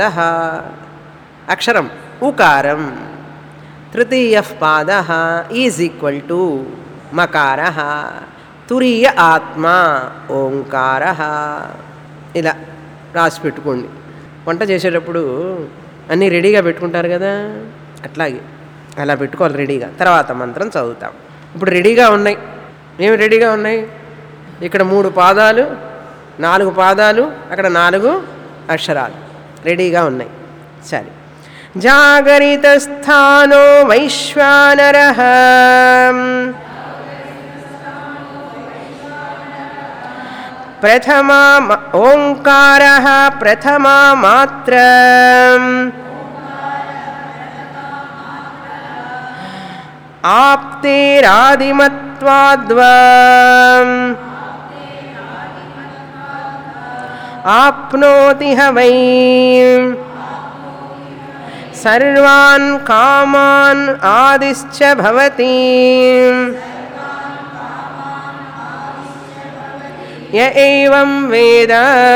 అక్షరం ఉకారం తృతీయ పాద ఈజ్ ఈక్వల్ టు మకార తురీయ ఆత్మ ఓంకార ఇలా రాసి పెట్టుకోండి వంట చేసేటప్పుడు అన్నీ రెడీగా పెట్టుకుంటారు కదా అట్లాగే అలా పెట్టుకోవాలి రెడీగా తర్వాత మంత్రం చదువుతాం ఇప్పుడు రెడీగా ఉన్నాయి ఏమి రెడీగా ఉన్నాయి ఇక్కడ మూడు పాదాలు నాలుగు పాదాలు అక్కడ నాలుగు అక్షరాలు రెడీగా ఉన్నాయి సరే జాగరిత స్థానో వైశ్వానర ప్రథమా మ- ఓంకార ప్రథమా మాత్ర ఆప్తేరాదిమత్వాద్వా ఆప్నోతి హ వై సర్వాన్ కామాన్ ఆదిశ్చ భవతి య ఏవం వేద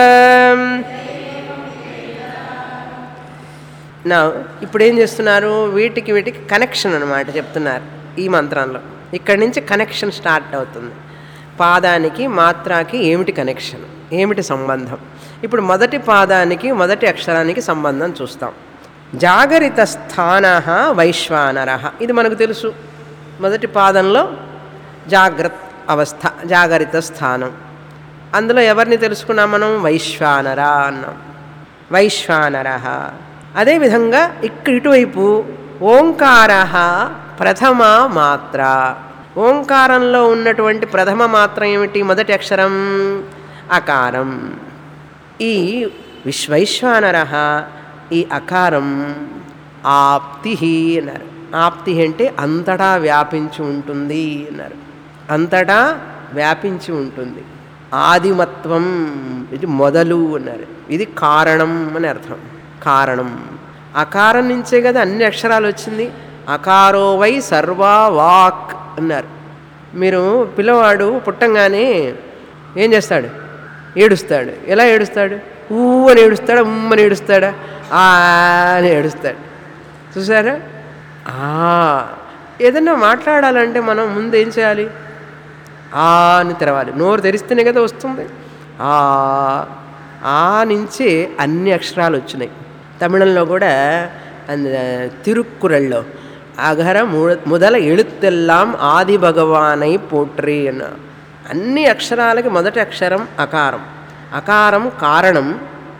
నా ఇప్పుడు ఏం చేస్తున్నారు వీటికి వీటికి కనెక్షన్ అనమాట చెప్తున్నారు ఈ మంత్రంలో ఇక్కడి నుంచి కనెక్షన్ స్టార్ట్ అవుతుంది పాదానికి మాత్రాకి ఏమిటి కనెక్షన్ ఏమిటి సంబంధం ఇప్పుడు మొదటి పాదానికి మొదటి అక్షరానికి సంబంధం చూస్తాం జాగరిత స్థాన వైశ్వానర ఇది మనకు తెలుసు మొదటి పాదంలో జాగ్రత్త అవస్థ జాగరిత స్థానం అందులో ఎవరిని తెలుసుకున్నాం మనం వైశ్వానర అన్నాం వైశ్వానర అదేవిధంగా ఇక్కడ ఇటువైపు ఓంకార ప్రథమ మాత్ర ఓంకారంలో ఉన్నటువంటి ప్రథమ మాత్ర ఏమిటి మొదటి అక్షరం అకారం ఈ విశ్వైశ్వానర ఈ అకారం ఆప్తి అన్నారు ఆప్తి అంటే అంతటా వ్యాపించి ఉంటుంది అన్నారు అంతటా వ్యాపించి ఉంటుంది ఆదిమత్వం ఇది మొదలు అన్నారు ఇది కారణం అని అర్థం కారణం అకారం నుంచే కదా అన్ని అక్షరాలు వచ్చింది అకారో వై సర్వా వాక్ అన్నారు మీరు పిల్లవాడు పుట్టంగానే ఏం చేస్తాడు ఏడుస్తాడు ఎలా ఏడుస్తాడు ఊ అని ఏడుస్తాడా ఉమ్ అని ఏడుస్తాడా ఆ అని ఏడుస్తాడు చూసారా ఆ, ఏదన్నా మాట్లాడాలంటే మనం ముందు ఏం చేయాలి ఆ అని తెరవాలి నోరు తెరిస్తేనే కదా వస్తుంది ఆ ఆ నుంచే అన్ని అక్షరాలు వచ్చినాయి తమిళంలో కూడా அந்த తిరుక్కురళ్ళలో అగర ము- ముదల ఎళుత్తెల్లాం ఆది భగవానై పోట్రి అన్న అన్ని అక్షరాలకి మొదటి అక్షరం అకారం అకారం కారణం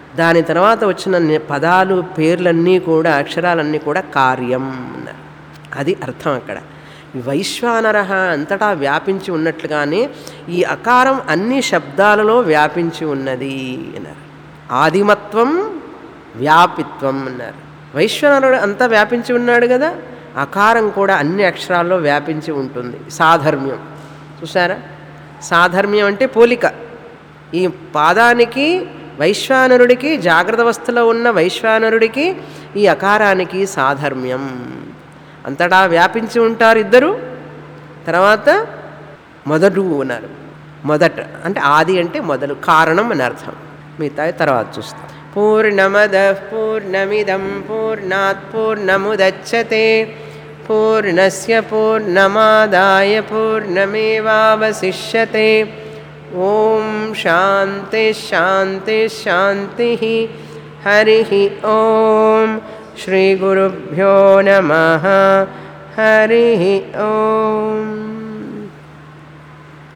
దాని తర్వాత వచ్చిన ని- పదాలు పేర్లన్నీ కూడా అక్షరాలన్నీ కూడా కార్యం అన్నారు అది అర్థం అక్కడ ఈ వైశ్వానర అంతటా వ్యాపించి ఉన్నట్లుగానే ఈ అకారం అన్ని శబ్దాలలో వ్యాపించి ఉన్నది అన్నారు ఆదిమత్వం వ్యాపిత్వం అన్నారు వైశ్వనరుడు అంతా వ్యాపించి ఉన్నాడు కదా అకారం కూడా అన్ని అక్షరాల్లో వ్యాపించి ఉంటుంది సాధర్మ్యం చూసారా సాధర్మ్యం అంటే పోలిక ఈ పాదానికి వైశ్వానరుడికి జాగ్రత్త అవస్థలో ఉన్న వైశ్వానరుడికి ఈ అకారానికి సాధర్మ్యం అంతటా వ్యాపించి ఉంటారు ఇద్దరు తర్వాత మొదలు అన్నారు మొదట అంటే ఆది అంటే మొదలు కారణం అని అర్థం మిగతా తర్వాత చూస్తాం పూర్ణమద పూర్ణమిదం పూర్ణాత్ పూర్ణముదచ్చతే పూర్ణస్య పూర్ణమాదాయ పూర్ణమేవావశిష్యతే ఓం శాంతి శాంతి శాంతి హరి ఓం శ్రీ గురుభ్యో నమ హరి ఓం